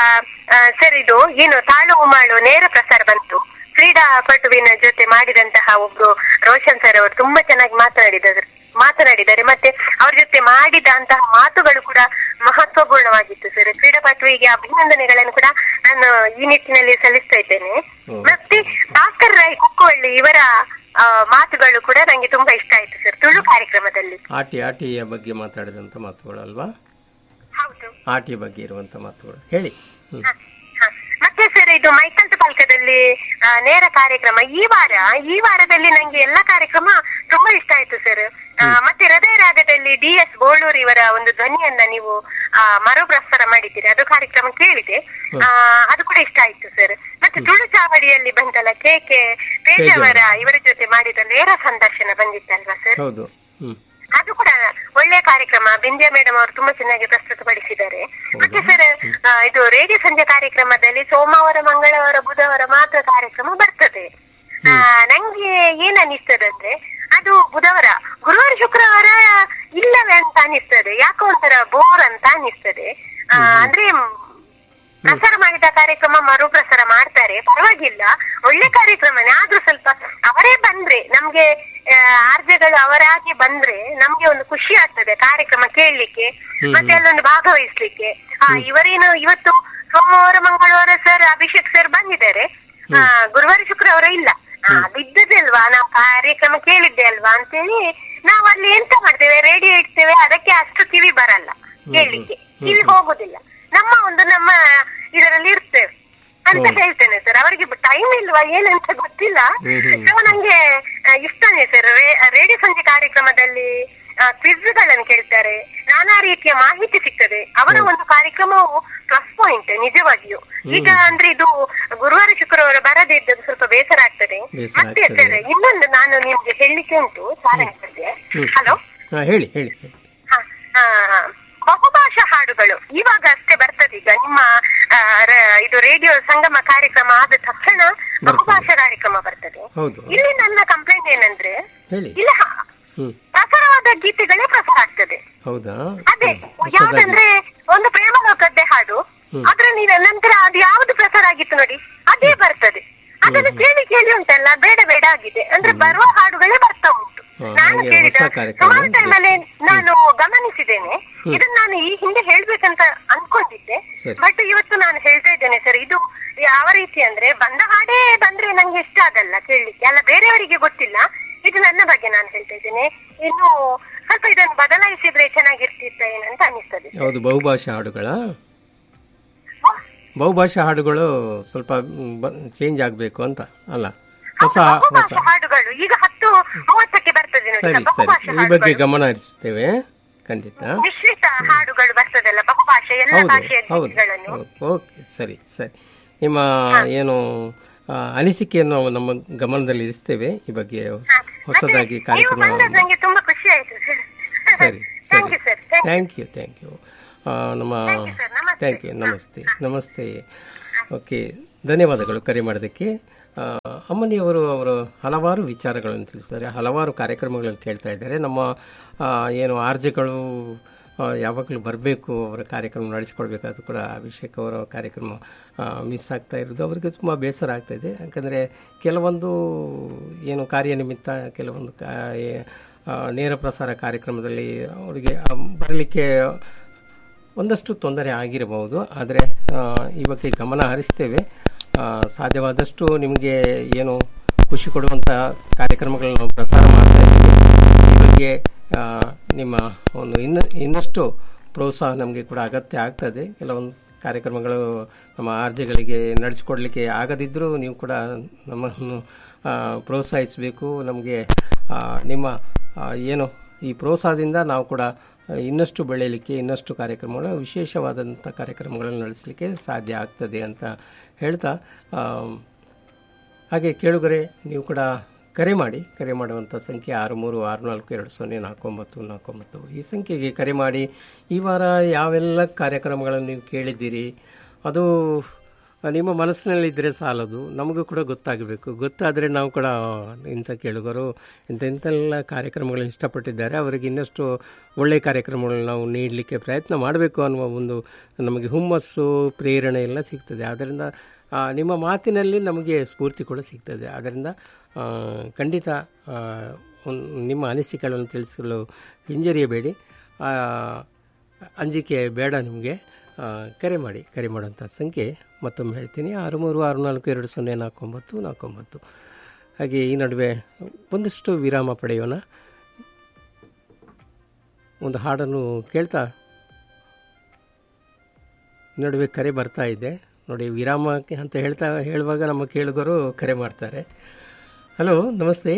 ಆ, ಸರ್ ಇದು ಏನು ತಾಳು ಉಮಾಳು ನೇರ ಪ್ರಸಾರ ಬಂತು ಕ್ರೀಡಾಪಟುವಿನ ಜೊತೆ ಮಾಡಿದಂತಹ ಒಬ್ರು ರೋಷನ್ ಸರ್ ಅವರು ತುಂಬಾ ಚೆನ್ನಾಗಿ ಮಾತನಾಡಿದರು ಮಾತನಾಡಿದ್ದಾರೆ ಮತ್ತೆ ಅವ್ರ ಜೊತೆ ಮಾಡಿದಂತಹ ಮಾತುಗಳು ಕೂಡ ಮಹತ್ವಪೂರ್ಣವಾಗಿತ್ತು ಸರ್ ಕ್ರೀಡಾಪಟುವಿಗೆ ಅಭಿನಂದನೆಗಳನ್ನು ಕೂಡ ನಾನು ಈ ನಿಟ್ಟಿನಲ್ಲಿ ಸಲ್ಲಿಸ್ತಾ ಇದ್ದೇನೆ ಹ್ಮ್. ಮತ್ತೆ ಭಾಸ್ಕರ್ ರಾಯ್ ಕುಕ್ಕುವಳ್ಳಿ ಇವರ ಆ, ಮಾತುಗಳು ಕೂಡ ನಂಗೆ ತುಂಬಾ ಇಷ್ಟ ಆಯ್ತು ಸರ್ ತುಳು ಕಾರ್ಯಕ್ರಮದಲ್ಲಿ ಆಟಿ ಆಟಿಯ ಬಗ್ಗೆ ಮಾತಾಡಿದಂಥ ಮಾತುಗಳು ಅಲ್ವಾ ಹೌದು ಆಟಿಯ ಬಗ್ಗೆ ಇರುವಂಥ ಮಾತುಗಳು ಹೇಳಿ ಹ್ಞೂ ಹ, ಹ. ಮತ್ತೆ ಸರ್ ಇದು ಮೈಕಲ್ ಪಾಲ್ಕದಲ್ಲಿ ಆ, ನೇರ ಕಾರ್ಯಕ್ರಮ ಈ ವಾರ ಈ ವಾರದಲ್ಲಿ ನಂಗೆ ಎಲ್ಲಾ ಕಾರ್ಯಕ್ರಮ ತುಂಬಾ ಇಷ್ಟ ಆಯ್ತು ಸರ್ ಮತ್ತೆ ಹೃದಯ ರಾಗದಲ್ಲಿ ಡಿ ಎಸ್ ಬೋಳೂರ್ ಇವರ ಒಂದು ಧ್ವನಿಯನ್ನ ನೀವು ಆ, ಮರುಪ್ರಸಾರ ಮಾಡಿದ್ದೀರಿ ಅದು ಕಾರ್ಯಕ್ರಮ ಕೇಳಿದೆ ಆ, ಅದು ಕೂಡ ಇಷ್ಟ ಆಯ್ತು ಸರ್ ಮತ್ತೆ ತುಳು ಚಾವಡಿಯಲ್ಲಿ ಬಂದಲ್ಲ ಕೆ ಕೆ ಪೇಜಾವರ ಇವರ ಜೊತೆ ಮಾಡಿದ ನೇರ ಸಂದರ್ಶನ ಬಂದಿತ್ತಲ್ವಾ ಸರ್ ಹೌದು ಹ್ಞೂ ಅದು ಕೂಡ ಒಳ್ಳೆಯ ಕಾರ್ಯಕ್ರಮ ಬಿಂದ್ಯಾ ಮೇಡಮ್ ಅವರು ತುಂಬಾ ಚೆನ್ನಾಗಿ ಪ್ರಸ್ತುತಪಡಿಸಿದ್ದಾರೆ ಮತ್ತೆ ಸರ್ ಆ, ಇದು ರೇಡಿಯೋ ಸಂಜೆ ಕಾರ್ಯಕ್ರಮದಲ್ಲಿ ಸೋಮವಾರ ಮಂಗಳವಾರ ಬುಧವಾರ ಮಾತ್ರ ಕಾರ್ಯಕ್ರಮ ಬರ್ತದೆ ಆ, ನಂಗೆ ಏನ್ ಅನಿಸ್ತದಂದ್ರೆ ಅದು ಬುಧವಾರ ಗುರುವಾರ ಶುಕ್ರವಾರ ಇಲ್ಲವೇ ಅಂತ ಅನಿಸ್ತದೆ ಯಾಕೋ ಒಂಥರ ಬೋರ್ ಅಂತ ಅನಿಸ್ತದೆ ಆ, ಅಂದ್ರೆ ಪ್ರಸಾರ ಮಾಡಿದ ಕಾರ್ಯಕ್ರಮ ಮರುಪ್ರಸಾರ ಮಾಡ್ತಾರೆ ಪರವಾಗಿಲ್ಲ ಒಳ್ಳೆ ಕಾರ್ಯಕ್ರಮನೇ ಆದ್ರೂ ಸ್ವಲ್ಪ ಅವರೇ ಬಂದ್ರೆ ನಮ್ಗೆ ಆ, ಆರ್ಜೆಗಳು ಅವರಾಗಿ ಬಂದ್ರೆ ನಮ್ಗೆ ಒಂದು ಖುಷಿ ಆಗ್ತದೆ ಕಾರ್ಯಕ್ರಮ ಕೇಳಲಿಕ್ಕೆ ಮತ್ತೆ ಅಲ್ಲೊಂದು ಭಾಗವಹಿಸ್ಲಿಕ್ಕೆ ಆ ಇವರೇನು ಇವತ್ತು ಸೋಮವಾರ ಮಂಗಳವಾರ ಸರ್ ಅಭಿಷೇಕ್ ಸರ್ ಬಂದಿದ್ದಾರೆ ಆ, ಗುರುವಾರ ಶುಕ್ರವಾರ ಇಲ್ಲ ಆ, ಅದು ಇದ್ದದ್ದೇ ಅಲ್ವಾ ನಾವು ಕಾರ್ಯಕ್ರಮ ಕೇಳಿದ್ದೆ ಅಲ್ವಾ ಅಂತೇಳಿ ನಾವು ಅಲ್ಲಿ ಎಂತ ಮಾಡ್ತೇವೆ ರೇಡಿಯೋ ಇಡ್ತೇವೆ ಅದಕ್ಕೆ ಅಷ್ಟು ಕಿವಿ ಬರಲ್ಲ ಕೇಳಲಿಕ್ಕೆ ಕಿವಿ ಹೋಗುದಿಲ್ಲ ನಮ್ಮ ಒಂದು ನಮ್ಮ ಇದರಲ್ಲಿ ಇರ್ತೇವೆ ಅಂತ ಹೇಳ್ತೇನೆ ಸರ್ ಅವರಿಗೆ ಟೈಮ್ ಇಲ್ವಾ ಏನಂತ ಗೊತ್ತಿಲ್ಲ ಸೊ ನಂಗೆ ಆ, ಇಷ್ಟನೇ ಸರ್ ರೇಡಿಯೋ ಸಂಜೆ ಕಾರ್ಯಕ್ರಮದಲ್ಲಿ ಕ್ವಿಜ್ ಗಳನ್ನು ಕೇಳ್ತಾರೆ ನಾನಾ ರೀತಿಯ ಮಾಹಿತಿ ಸಿಗ್ತದೆ ಅವರ ಒಂದು ಕಾರ್ಯಕ್ರಮವು ಪ್ಲಸ್ ಪಾಯಿಂಟ್ ನಿಜವಾಗಿಯೂ ಈಗ ಅಂದ್ರೆ ಇದು ಗುರುವಾರ ಶುಕ್ರವಾರ ಬರದೇ ಇದ್ದದ್ದು ಸ್ವಲ್ಪ ಬೇಸರ ಆಗ್ತದೆ ಬೇಸರ ಮತ್ತೆ ಆಗ್ತದೆ. ಸರ್ ಇನ್ನೊಂದು ನಾನು ನಿಮ್ಗೆ ಹೇಳಲಿಕ್ಕೆ ಉಂಟು ಸಾರಂಗಕ್ಕೆ ಹಲೋ ಹಾಂ ಹೇಳಿ ಹೇಳಿ ಹೇಳಿ ಹ, ಆ, ಬಹುಭಾಷಾ ಹಾಡುಗಳು ಇವಾಗ ಅಷ್ಟೇ ಬರ್ತದೆ ಈಗ ನಿಮ್ಮ ಆ, ರ- ಇದು ರೇಡಿಯೋ ಸಂಗಮ ಕಾರ್ಯಕ್ರಮ ಆದ ತಕ್ಷಣ ಬಹುಭಾಷಾ ಕಾರ್ಯಕ್ರಮ ಬರ್ತದೆ ಹೌದು ಇಲ್ಲಿ ನನ್ನ ಕಂಪ್ಲೇಂಟ್ ಏನಂದ್ರೆ ಹೇಳಿ ಇಲ್ಲಿ ಹ- ಹ್ಞೂ ಪ್ರಸಾರವಾದ ಗೀತೆಗಳೇ ಪ್ರಸಾರ ಆಗ್ತದೆ ಹೌದಾ ಅದೇ ಹ್ಮ್. ಹೊಸದಾಗಿ ಯಾವ್ದಂದ್ರೆ ಒಂದು ಪ್ರೇಮಲೋಕದ್ದೇ ಹಾಡು ಅದ್ರ ನೀವ ನಂತರ ಅದು ಯಾವ್ದು ಪ್ರಸಾರ ಆಗಿತ್ತು ನೋಡಿ ಅದೇ ಬರ್ತದೆ ಅದನ್ನು ಕೇಳಿ ಕೇಳಿ ಉಂಟಲ್ಲ ಬೇಡ ಬೇಡ ಆಗಿದೆ ಅಂದ್ರೆ ಬರುವ ಹಾಡುಗಳೇ ಬರ್ತಾ ಉಂಟು ಹಾ, ನಾನು ಹಾಗೆ ಕೇಳಿದ ಹೊಸ ಕಾರ್ಯಕ್ರಮ ಸುಮಾರು ಇದೆ. ಟೈಮಲ್ಲಿ ನಾನು ಗಮನಿಸಿದ್ದೇನೆ ಇದನ್ನ ನಾನು ಈ ಹಿಂದೆ ಹೇಳ್ಬೇಕಂತ ಅನ್ಕೊಂಡಿದ್ದೆ ಸರಿ. ಬಟ್ ಇವತ್ತು ನಾನು ಹೇಳ್ತಾ ಇದ್ದೇನೆ ಸರ್ ಇದು ಯಾವ ರೀತಿ ಅಂದ್ರೆ ಬಂದ ಹಾಡೇ ಬಂದ್ರೆ ನಂಗೆ ಇಷ್ಟ ಆಗಲ್ಲ ಕೇಳಲಿಕ್ಕೆ ಅಲ್ಲ ಬೇರೆಯವರಿಗೆ ಗೊತ್ತಿಲ್ಲ ಇದು ನನ್ನ ಬಗ್ಗೆ ನಾನು ಹೇಳ್ತಾ ಇದ್ದೇನೆ ಇನ್ನು ಸ್ವಲ್ಪ ಇದನ್ನು ಬದಲಾಯಿಸಿದ್ರೆ ಚೆನ್ನಾಗಿರ್ತಿತ್ತ ಏನಂತ ಅನಿಸ್ತದೆ ಯಾವುದು ಬಹುಭಾಷಾ ಹಾಡುಗಳಾ ಬಹುಭಾಷಾ ಹಾಡುಗಳು ಸ್ವಲ್ಪ ಚೇಂಜ್ ಆಗಬೇಕು ಅಂತ ಅಲ್ಲ ಹೊಸ ಹೊಸ ಬಹುಭಾಷಾ ಹಾಡುಗಳು ಈಗ ಹತ್ತು ಮೂವತ್ತಕ್ಕೆ ಬರ್ತದೆ ನೋಡಿ ಸರಿ ಸರಿ ಬಹುಭಾಷಾ ಈ ಬಗ್ಗೆ ಹಾಡುಗಳು. ಗಮನ ಹರಿಸ್ತೇವೆ ಖಂಡಿತ ಮಿಶ್ರಿತ ಹಾಡುಗಳು ಬರ್ತದಲ್ಲ ಬಹುಭಾಷೆ ಎಲ್ಲ ಹೌದು ಭಾಷೆಯ ಹೌದು ಗೀತೆಗಳನ್ನು ಹೌದು. ಓಕೆ ಸರಿ ಸರಿ ನಿಮ್ಮ ಏನು ಆ, ಅನಿಸಿಕೆಯನ್ನು ನಮ್ಮ ಗಮನದಲ್ಲಿ ಇರಿಸ್ತೇವೆ ಈ ಬಗ್ಗೆ ಹೊಸ- ಹೊಸದಾಗಿ ನೀವು ಕಾರ್ಯಕ್ರಮ ಬಂದದ್ದು ನಂಗೆ ತುಂಬಾ ಖುಷಿ ಆಯ್ತು ಸರಿ ಥ್ಯಾಂಕ್ ಸರಿ you sir thank you thank you ನಮ್ಮ you, sir. ನಮಸ್ತೆ. ಥ್ಯಾಂಕ್ ಯು ನಮಸ್ತೆ ನಮಸ್ತೆ ಓಕೆ ಧನ್ಯವಾದಗಳು ಕರೆ ಮಾಡೋದಕ್ಕೆ ಆ, ಅಮ್ಮನಿಯವರು ಅವರು ಹಲವಾರು ವಿಚಾರಗಳನ್ನು ತಿಳಿಸಿದ್ದಾರೆ ಹಲವಾರು ಕಾರ್ಯಕ್ರಮಗಳನ್ನು ಕೇಳ್ತಾ ಇದ್ದಾರೆ ನಮ್ಮ ಆ, ಏನು ಆರ್ಜೆಗಳು ಯಾವಾಗಲೂ ಬರಬೇಕು ಅವರ ಕಾರ್ಯಕ್ರಮ ನಡೆಸ್ಕೊಡ್ಬೇಕಾದ್ರೂ ಕೂಡ ಅಭಿಷೇಕ್ ಅವರ ಕಾರ್ಯಕ್ರಮ ಮಿಸ್ ಆಗ್ತಾ ಇರೋದು ಅವರಿಗೆ ತುಂಬ ಬೇಸರ ಆಗ್ತಾ ಇದೆ ಯಾಕಂದರೆ ಕೆಲವೊಂದು ಏನು ಕಾರ್ಯನಿಮಿತ್ತ ಕೆಲವೊಂದು ಕಾ ಏ- ಆ, ನೇರ ಪ್ರಸಾರ ಕಾರ್ಯಕ್ರಮದಲ್ಲಿ ಅವರಿಗೆ ಬರಲಿಕ್ಕೆ ಒಂದಷ್ಟು ತೊಂದರೆ ಆಗಿರಬಹುದು ಆದರೆ ಆ, ಈ ಬಗ್ಗೆ ಗಮನ ಹರಿಸ್ತೇವೆ ಆ, ಸಾಧ್ಯವಾದಷ್ಟು ನಿಮಗೆ ಏನು ಖುಷಿ ಕೊಡುವಂಥ ಕಾರ್ಯಕ್ರಮಗಳನ್ನು ನಾವು ಪ್ರಸಾರ ಮಾಡ್ತಾ ಇದ್ದೀವಿ ಈ ಬಗ್ಗೆ ಆ, ನಿಮ್ಮ ಒಂದು ಇನ್ನು ಇನ್ನಷ್ಟು ಪ್ರೋತ್ಸಾಹ ನಮಗೆ ಕೂಡ ಅಗತ್ಯ ಆಗ್ತದೆ ಕೆಲವೊಂದು ಕಾರ್ಯಕ್ರಮಗಳು ನಮ್ಮ ಆರ್ಜೆಗಳಿಗೆ ನಡೆಸಿಕೊಡ್ಲಿಕ್ಕೆ ಆಗದಿದ್ದರೂ ನೀವು ಕೂಡ ನಮ್ಮನ್ನು ಆ, ಪ್ರೋತ್ಸಾಹಿಸಬೇಕು ನಮಗೆ ಆ, ನಿಮ್ಮ ಆ, ಏನು ಈ ಪ್ರೋತ್ಸಾಹದಿಂದ ನಾವು ಕೂಡ ಇನ್ನಷ್ಟು ಬೆಳೆಯಲಿಕ್ಕೆ ಇನ್ನಷ್ಟು ಕಾರ್ಯಕ್ರಮಗಳು ವಿಶೇಷವಾದಂಥ ಕಾರ್ಯಕ್ರಮಗಳನ್ನು ನಡೆಸಲಿಕ್ಕೆ ಸಾಧ್ಯ ಆಗ್ತದೆ ಅಂತ ಹೇಳ್ತಾ ಆ, ಹಾಗೆ ಕೇಳುಗರೆ ನೀವು ಕೂಡ ಕರೆ ಮಾಡಿ ಕರೆ ಮಾಡುವಂಥ ಸಂಖ್ಯೆ ಆರು ಮೂರು ಆರು ನಾಲ್ಕು ಎರಡು ಸೊನ್ನೆ ನಾಲ್ಕು ಒಂಬತ್ತು ನಾಲ್ಕು ಒಂಬತ್ತು ಈ ಸಂಖ್ಯೆಗೆ ಕರೆ ಮಾಡಿ ಈ ವಾರ ಯಾವೆಲ್ಲ ಕಾರ್ಯಕ್ರಮಗಳನ್ನು ನೀವು ಕೇಳಿದ್ದೀರಿ ಅದು ನಿಮ್ಮ ಮನಸ್ಸಿನಲ್ಲಿದ್ದರೆ ಸಾಲದು ನಮಗೂ ಕೂಡ ಗೊತ್ತಾಗಬೇಕು ಗೊತ್ತಾದರೆ ನಾವು ಕೂಡ ಇಂಥ ಕೇಳುಗರು ಇಂಥ ಇಂಥೆಲ್ಲ ಕಾರ್ಯಕ್ರಮಗಳನ್ನು ಇಷ್ಟಪಟ್ಟಿದ್ದಾರೆ ಅವರಿಗೆ ಇನ್ನಷ್ಟು ಒಳ್ಳೆಯ ಕಾರ್ಯಕ್ರಮಗಳನ್ನು ನಾವು ನೀಡಲಿಕ್ಕೆ ಪ್ರಯತ್ನ ಮಾಡಬೇಕು ಅನ್ನುವ ಒಂದು ನಮಗೆ ಹುಮ್ಮಸ್ಸು ಪ್ರೇರಣೆ ಎಲ್ಲ ಸಿಗ್ತದೆ ಆದ್ದರಿಂದ ಆ, ನಿಮ್ಮ ಮಾತಿನಲ್ಲಿ ನಮಗೆ ಸ್ಫೂರ್ತಿ ಕೂಡ ಸಿಗ್ತದೆ ಆದ್ದರಿಂದ ಆ, ಖಂಡಿತ ಆ, ಒಂದ್- ನಿಮ್ಮ ಅನಿಸಿಕೆಗಳನ್ನು ತಿಳಿಸಲು ಹಿಂಜರಿಯಬೇಡಿ ಆ, ಅಂಜಿಕೆ ಬೇಡ ನಿಮಗೆ ಆ, ಕರೆ ಮಾಡಿ ಕರೆ ಮಾಡುವಂಥ ಸಂಖ್ಯೆ ಮತ್ತೊಮ್ಮೆ ಹೇಳ್ತೀನಿ ಆರು ಮೂರು ಆರು ನಾಲ್ಕು ಎರಡು ಸೊನ್ನೆ ನಾಲ್ಕು ಒಂಬತ್ತು ನಾಲ್ಕು ಒಂಬತ್ತು ಹಾಗೆ ಈ ನಡುವೆ ಒಂದಷ್ಟು ವಿರಾಮ ಪಡೆಯೋಣ ಒಂದು ಹಾಡನ್ನು ಕೇಳ್ತಾ ನಡುವೆ ಕರೆ ಬರ್ತಾ ಇದೆ ನೋಡಿ ವಿರಾಮಕ್ಕೆ ಅಂತ ಹೇಳ್ತಾ ಹೇಳುವಾಗ ನಮ್ಮ ಕೇಳುಗರು ಕರೆ ಮಾಡ್ತಾರೆ ಹಲೋ ನಮಸ್ತೆ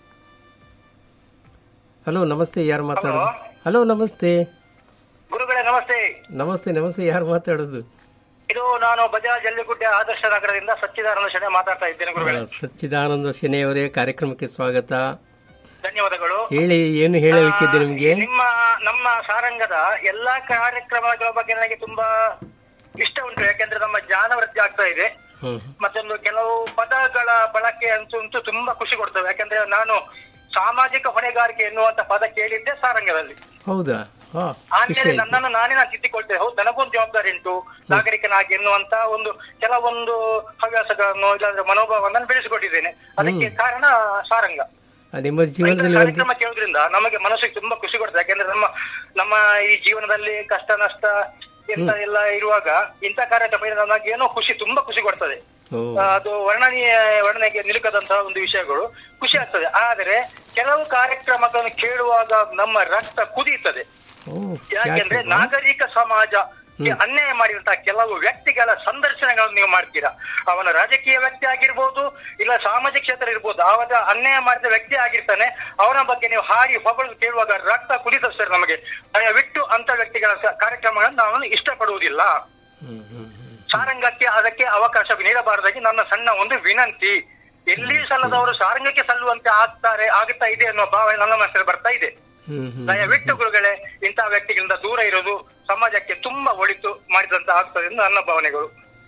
ಹಲೋ ನಮಸ್ತೆ ಯಾರು ಮಾತಾಡೋದು ಹಲೋ ನಮಸ್ತೆ ಗುರುಗಳೇ ನಮಸ್ತೆ ನಮಸ್ತೆ ನಮಸ್ತೆ ಯಾರು ಮಾತಾಡೋದು ಇದು ನಾನು ಬಜಾಜ್ ಜಲ್ಲಿಗುಡ್ಡೆ ಆದರ್ಶ ನಗರದಿಂದ ಸಚ್ಚಿದಾನಂದ ಶೆಣೆ ಮಾತಾಡ್ತಾ ಇದ್ದೇನೆ ಗುರುಗಳೇ ಸಚ್ಚಿದಾನಂದ ಶೆನೆಯವರೇ ಕಾರ್ಯಕ್ರಮಕ್ಕೆ ಸ್ವಾಗತ ಧನ್ಯವಾದಗಳು ಹೇಳಿ ಏನು ಹೇಳಲಿಕ್ಕಿದೆ ನಿಮಗೆ ನಿಮ್ಮ ನಮ್ಮ ಸಾರಂಗದ ಎಲ್ಲಾ ಕಾರ್ಯಕ್ರಮಗಳ ಬಗ್ಗೆ ನನಗೆ ತುಂಬಾ ಇಷ್ಟ ಉಂಟು ಯಾಕೆಂದ್ರೆ ನಮ್ಮ ಜ್ಞಾನ ವೃದ್ಧಿ ಆಗ್ತಾ ಇದೆ ಹ್ಮ್ ಮತ್ತೊಂದು ಕೆಲವು ಪದಗಳ ಬಳಕೆ ಅಂತೂ ಅಂತೂ ತುಂಬಾ ಖುಷಿ ಕೊಡ್ತವೆ ಯಾಕಂದ್ರೆ ನಾನು ಸಾಮಾಜಿಕ ಹೊಣೆಗಾರಿಕೆ ಎನ್ನುವಂತ ಪದ ಕೇಳಿದ್ದೆ ಸಾರಂಗದಲ್ಲಿ ಹೌದಾ ಹಾ ಖುಷಿ ಆಮೇಲೆ ಆಯ್ತು ನನ್ನನ್ನು ನಾನೇ ನಾನು ತಿದ್ದಿಕೊಳ್ತೇನೆ ಹೌದು ನನಗೊಂದು ಜವಾಬ್ದಾರಿ ಉಂಟು ನಾಗರಿಕನಾಗಿ ಎನ್ನುವಂತ ಒಂದು ಕೆಲವೊಂದು ಹವ್ಯಾಸಗಳನ್ನು ಇಲ್ಲಾಂದ್ರೆ ಮನೋಭಾವವನ್ನು ಬೆಳೆಸಿಕೊಂಡಿದ್ದೇನೆ ಅದಕ್ಕೆ ಕಾರಣ ಸಾರಂಗ ಆ, ನಿಮ್ಮ ಜೀವನದಲ್ಲಿ ಒಂದು ಕಾರ್ಯಕ್ರಮ ಕೇಳೋದ್ರಿಂದ ನಮಗೆ ಮನಸ್ಸಿಗೆ ತುಂಬಾ ಖುಷಿ ಕೊಡ್ತದೆ ಯಾಕಂದ್ರೆ ನಮ್ಮ ನಮ್ಮ ಈ ಜೀವನದಲ್ಲಿ ಕಷ್ಟ ನಷ್ಟ ಇಂತ ಎಲ್ಲ ಇರುವಾಗ ಇಂಥ ಕಾರ್ಯಕ್ರಮ ನಮಗೆ ಏನೋ ಖುಷಿ ತುಂಬಾ ಖುಷಿ ಕೊಡ್ತದೆ ಓ ಆ, ಅದು ವರ್ಣನೀಯ ವರ್ಣನೆಗೆ ನಿಲುಕದಂತಹ ಒಂದು ವಿಷಯಗಳು ಖುಷಿ ಆಗ್ತದೆ ಆದರೆ ಕೆಲವು ಕಾರ್ಯಕ್ರಮಗಳನ್ನು ಕೇಳುವಾಗ ನಮ್ಮ ರಕ್ತ ಕುದೀತದೆ ಓ ಯಾಕೆಂದ್ರೆ ಯಾಕೆ ನಾಗರಿಕ ಸಮಾಜ ಅನ್ಯಾಯ ಮಾಡಿದಂತಹ ಕೆಲವು ವ್ಯಕ್ತಿಗಳ ಸಂದರ್ಶನಗಳನ್ನು ನೀವು ಮಾಡ್ತೀರಾ ಅವನ ರಾಜಕೀಯ ವ್ಯಕ್ತಿ ಆಗಿರ್ಬೋದು ಇಲ್ಲ ಸಾಮಾಜಿಕ ಕ್ಷೇತ್ರ ಇರ್ಬೋದು ಅವನ ಅನ್ಯಾಯ ಮಾಡಿದ ವ್ಯಕ್ತಿ ಆಗಿರ್ತಾನೆ ಅವನ ಬಗ್ಗೆ ನೀವು ಹಾಡಿ ಹೊಗಳು ಕೇಳುವಾಗ ರಕ್ತ ಕುದಿತ ಸರ್ ನಮಗೆ ದಯವಿಟ್ಟು ಅಂತ ವ್ಯಕ್ತಿಗಳ ಸ- ಕಾರ್ಯಕ್ರಮಗಳನ್ನು ನಾನು ಇಷ್ಟಪಡುವುದಿಲ್ಲ ಹ್ಮ್ ಹ್ಮ್ ಹ್ಮ್ ಸಾರಂಗಕ್ಕೆ ಅದಕ್ಕೆ ಅವಕಾಶ ನೀಡಬಾರದಾಗಿ ನನ್ನ ಸಣ್ಣ ಒಂದು ವಿನಂತಿ ಎಲ್ಲಿ ಸಲ್ಲದವರು ಸಾರಂಗಕ್ಕೆ ಸಲ್ಲುವಂತೆ ಆಗ್ತಾರೆ ಆಗುತ್ತಾ ಇದೆ ಅನ್ನೋ ಭಾವನೆ ನನ್ನ ಮನಸ್ಸಲ್ಲಿ ಬರ್ತಾ ಇದೆ ಹ್ಮ್ ಹ್ಮ್ ದಯವಿಟ್ಟು ಗುರುಗಳೇ ಇಂತಹ ವ್ಯಕ್ತಿಗಳಿಂದ ದೂರ ಇರೋದು ಸಮಾಜಕ್ಕೆ ತುಂಬಾ ಒಳಿತು ಮಾಡಿದಂತ ಆಗ್ತದೆ ಎಂದು ನನ್ನ ಭಾವನೆಗಳು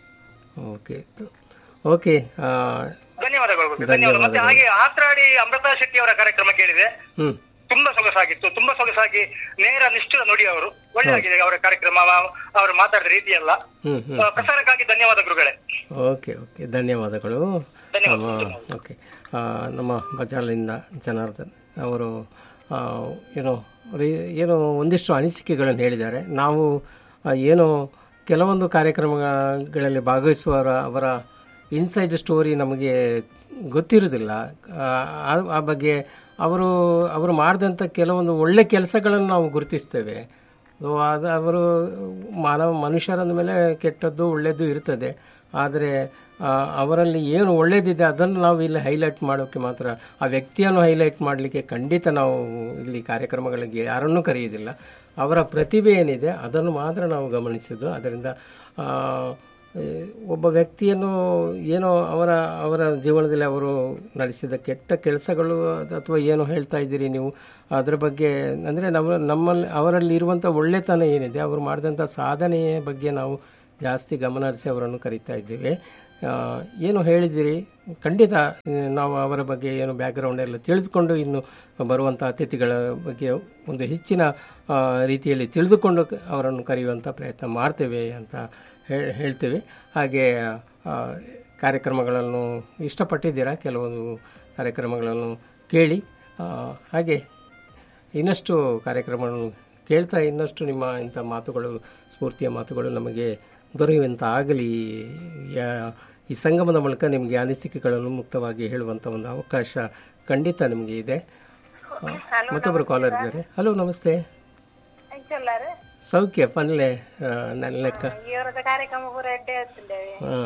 ಓಕೆ ಓಕೆ ಆ, ಧನ್ಯವಾದಗಳು ಗುರುಗಳೇ. ಧನ್ಯವಾದ ಮತ್ತೆ ಹಾಗೆ ಆತ್ರಾಡಿ ಅಮೃತಾ ಶೆಟ್ಟಿ ಅವರ ಕಾರ್ಯಕ್ರಮ ಕೇಳಿದೆ ಹ್ಮ್ ತುಂಬಾ ಸೊಗಸಾಗಿತ್ತು ತುಂಬಾ ಸೊಗಸಾಗಿ ನೇರ ನಿಷ್ಠುರ ನುಡಿ ಅವರು ಒಳ್ಳೆಯಾಗಿದೆ ಅವರ ಕಾರ್ಯಕ್ರಮ ಅವ- ಅವರು ಮಾತಾಡಿದ ರೀತಿ ಎಲ್ಲ ಹ್ಮ್ ಹ್ಮ್ ಆ, ಪ್ರಸಾರಕ್ಕಾಗಿ ಧನ್ಯವಾದ ಗುರುಗಳೇ ಓಕೆ ಓಕೆ ಧನ್ಯವಾದಗಳು ಧನ್ಯವಾದ, ನಮ್ಮ ಓಕೆ ಆ, ನಮ್ಮ ಬಜಾರ್ಲಿಂದ ಜನಾರ್ದನ್ ಅವರು ಆ, ಏನೋ ಅವ್ರು ಏನೋ ಒಂದಿಷ್ಟು ಅನಿಸಿಕೆಗಳನ್ನು ಹೇಳಿದ್ದಾರೆ ನಾವು ಆ, ಏನೋ ಕೆಲವೊಂದು ಕಾರ್ಯಕ್ರಮಗಳಲ್ಲಿ ಭಾಗವಹಿಸುವವರ ಅವರ ಇನ್ಸೈಡ್ ಸ್ಟೋರಿ ನಮಗೆ ಗೊತ್ತಿರೋದಿಲ್ಲ ಆ, ಆ- ಆ ಬಗ್ಗೆ ಅವರು ಅವರು ಮಾಡಿದಂಥ ಕೆಲವೊಂದು ಒಳ್ಳೆ ಕೆಲಸಗಳನ್ನು ನಾವು ಗುರುತಿಸ್ತೇವೆ ಸೊ ಅದು ಅವರು ಮಾನವ ಮನುಷ್ಯರಂದ ಮೇಲೆ ಕೆಟ್ಟದ್ದು ಒಳ್ಳೆಯದು ಇರ್ತದೆ ಆದರೆ ಆ, ಅವರಲ್ಲಿ ಏನು ಒಳ್ಳೆಯದಿದೆ ಅದನ್ನು ನಾವು ಇಲ್ಲಿ ಹೈಲೈಟ್ ಮಾಡೋಕ್ಕೆ ಮಾತ್ರ ಆ ವ್ಯಕ್ತಿಯನ್ನು ಹೈಲೈಟ್ ಮಾಡಲಿಕ್ಕೆ ಖಂಡಿತ ನಾವು ಇಲ್ಲಿ ಕಾರ್ಯಕ್ರಮಗಳಿಗೆ ಯಾರನ್ನೂ ಕರೆಯುವುದಿಲ್ಲ ಅವರ ಪ್ರತಿಭೆ ಏನಿದೆ ಅದನ್ನು ಮಾತ್ರ ನಾವು ಗಮನಿಸೋದು ಅದರಿಂದ ಆ, ಏ, ಒಬ್ಬ ವ್ಯಕ್ತಿಯನ್ನು ಏನೋ ಅವರ ಅವರ ಜೀವನದಲ್ಲಿ ಅವರು ನಡೆಸಿದ ಕೆಟ್ಟ ಕೆಲಸಗಳು ಅಥವಾ ಏನು ಹೇಳ್ತಾ ಇದ್ದೀರಿ ನೀವು ಅದರ ಬಗ್ಗೆ ಅಂದರೆ ನಮ್ಮ ನಮ್ಮಲ್ಲಿ ಅವರಲ್ಲಿ ಇರುವಂಥ ಒಳ್ಳೆತನ ಏನಿದೆ ಅವರು ಮಾಡಿದಂಥ ಸಾಧನೆಯ ಬಗ್ಗೆ ನಾವು ಜಾಸ್ತಿ ಗಮನ ಹರಿಸಿ ಅವರನ್ನು ಕರೀತಾ ಇದ್ದೇವೆ ಆ, ಏನು ಹೇಳಿದಿರಿ ಖಂಡಿತ ಆ, ನಾವು ಅವರ ಬಗ್ಗೆ ಏನು ಬ್ಯಾಕ್ಗ್ರೌಂಡ್ ಎಲ್ಲ ತಿಳಿದುಕೊಂಡು ಇನ್ನು ಬರುವಂಥ ಅತಿಥಿಗಳ ಬಗ್ಗೆ ಒಂದು ಹೆಚ್ಚಿನ ಆ, ರೀತಿಯಲ್ಲಿ ತಿಳಿದುಕೊಂಡು ಕ- ಅವರನ್ನು ಕರೆಯುವಂಥ ಪ್ರಯತ್ನ ಮಾಡ್ತೇವೆ ಅಂತ ಹೇ- ಹೇಳ್ತೇವೆ ಹಾಗೆ ಆ, ಕಾರ್ಯಕ್ರಮಗಳನ್ನು ಇಷ್ಟಪಟ್ಟಿದ್ದೀರಾ ಕೆಲವೊಂದು ಕಾರ್ಯಕ್ರಮಗಳನ್ನು ಕೇಳಿ ಆ, ಹಾಗೆ ಇನ್ನಷ್ಟು ಕಾರ್ಯಕ್ರಮಗಳನ್ನು ಕೇಳ್ತಾ ಇನ್ನಷ್ಟು ನಿಮ್ಮ ಇಂಥ ಮಾತುಗಳು ಸ್ಫೂರ್ತಿಯ ಮಾತುಗಳು ನಮಗೆ ದೊರೆಯುವಂಥ ಆಗಲಿ ಯಾ- ಈ ಸಂಗಮದ ಮೂಲಕ ನಿಮಗೆ ಅನಿಸಿಕೆಗಳನ್ನು ಮುಕ್ತವಾಗಿ ಹೇಳುವಂಥ ಒಂದು ಅವಕಾಶ ಖಂಡಿತ ನಿಮಗೆ ಇದೆ ಆ, ಮತ್ತೊಬ್ಬರು ಕಾಲರ್ ಇದ್ದಾರೆ ಹಲೋ ನಮಸ್ತೆ ಚೊಲ್ಲಾರೆ ಸೌಖ್ಯ ಪನ್ಲೆ ಆ, ನನ್ನ ಲೆಕ್ಕ ಇವರದ ಕಾರ್ಯಕ್ರಮ ಪೂರ ಎಡ್ಡೆ ಆಗ್ತಿದ್ದೇವೆ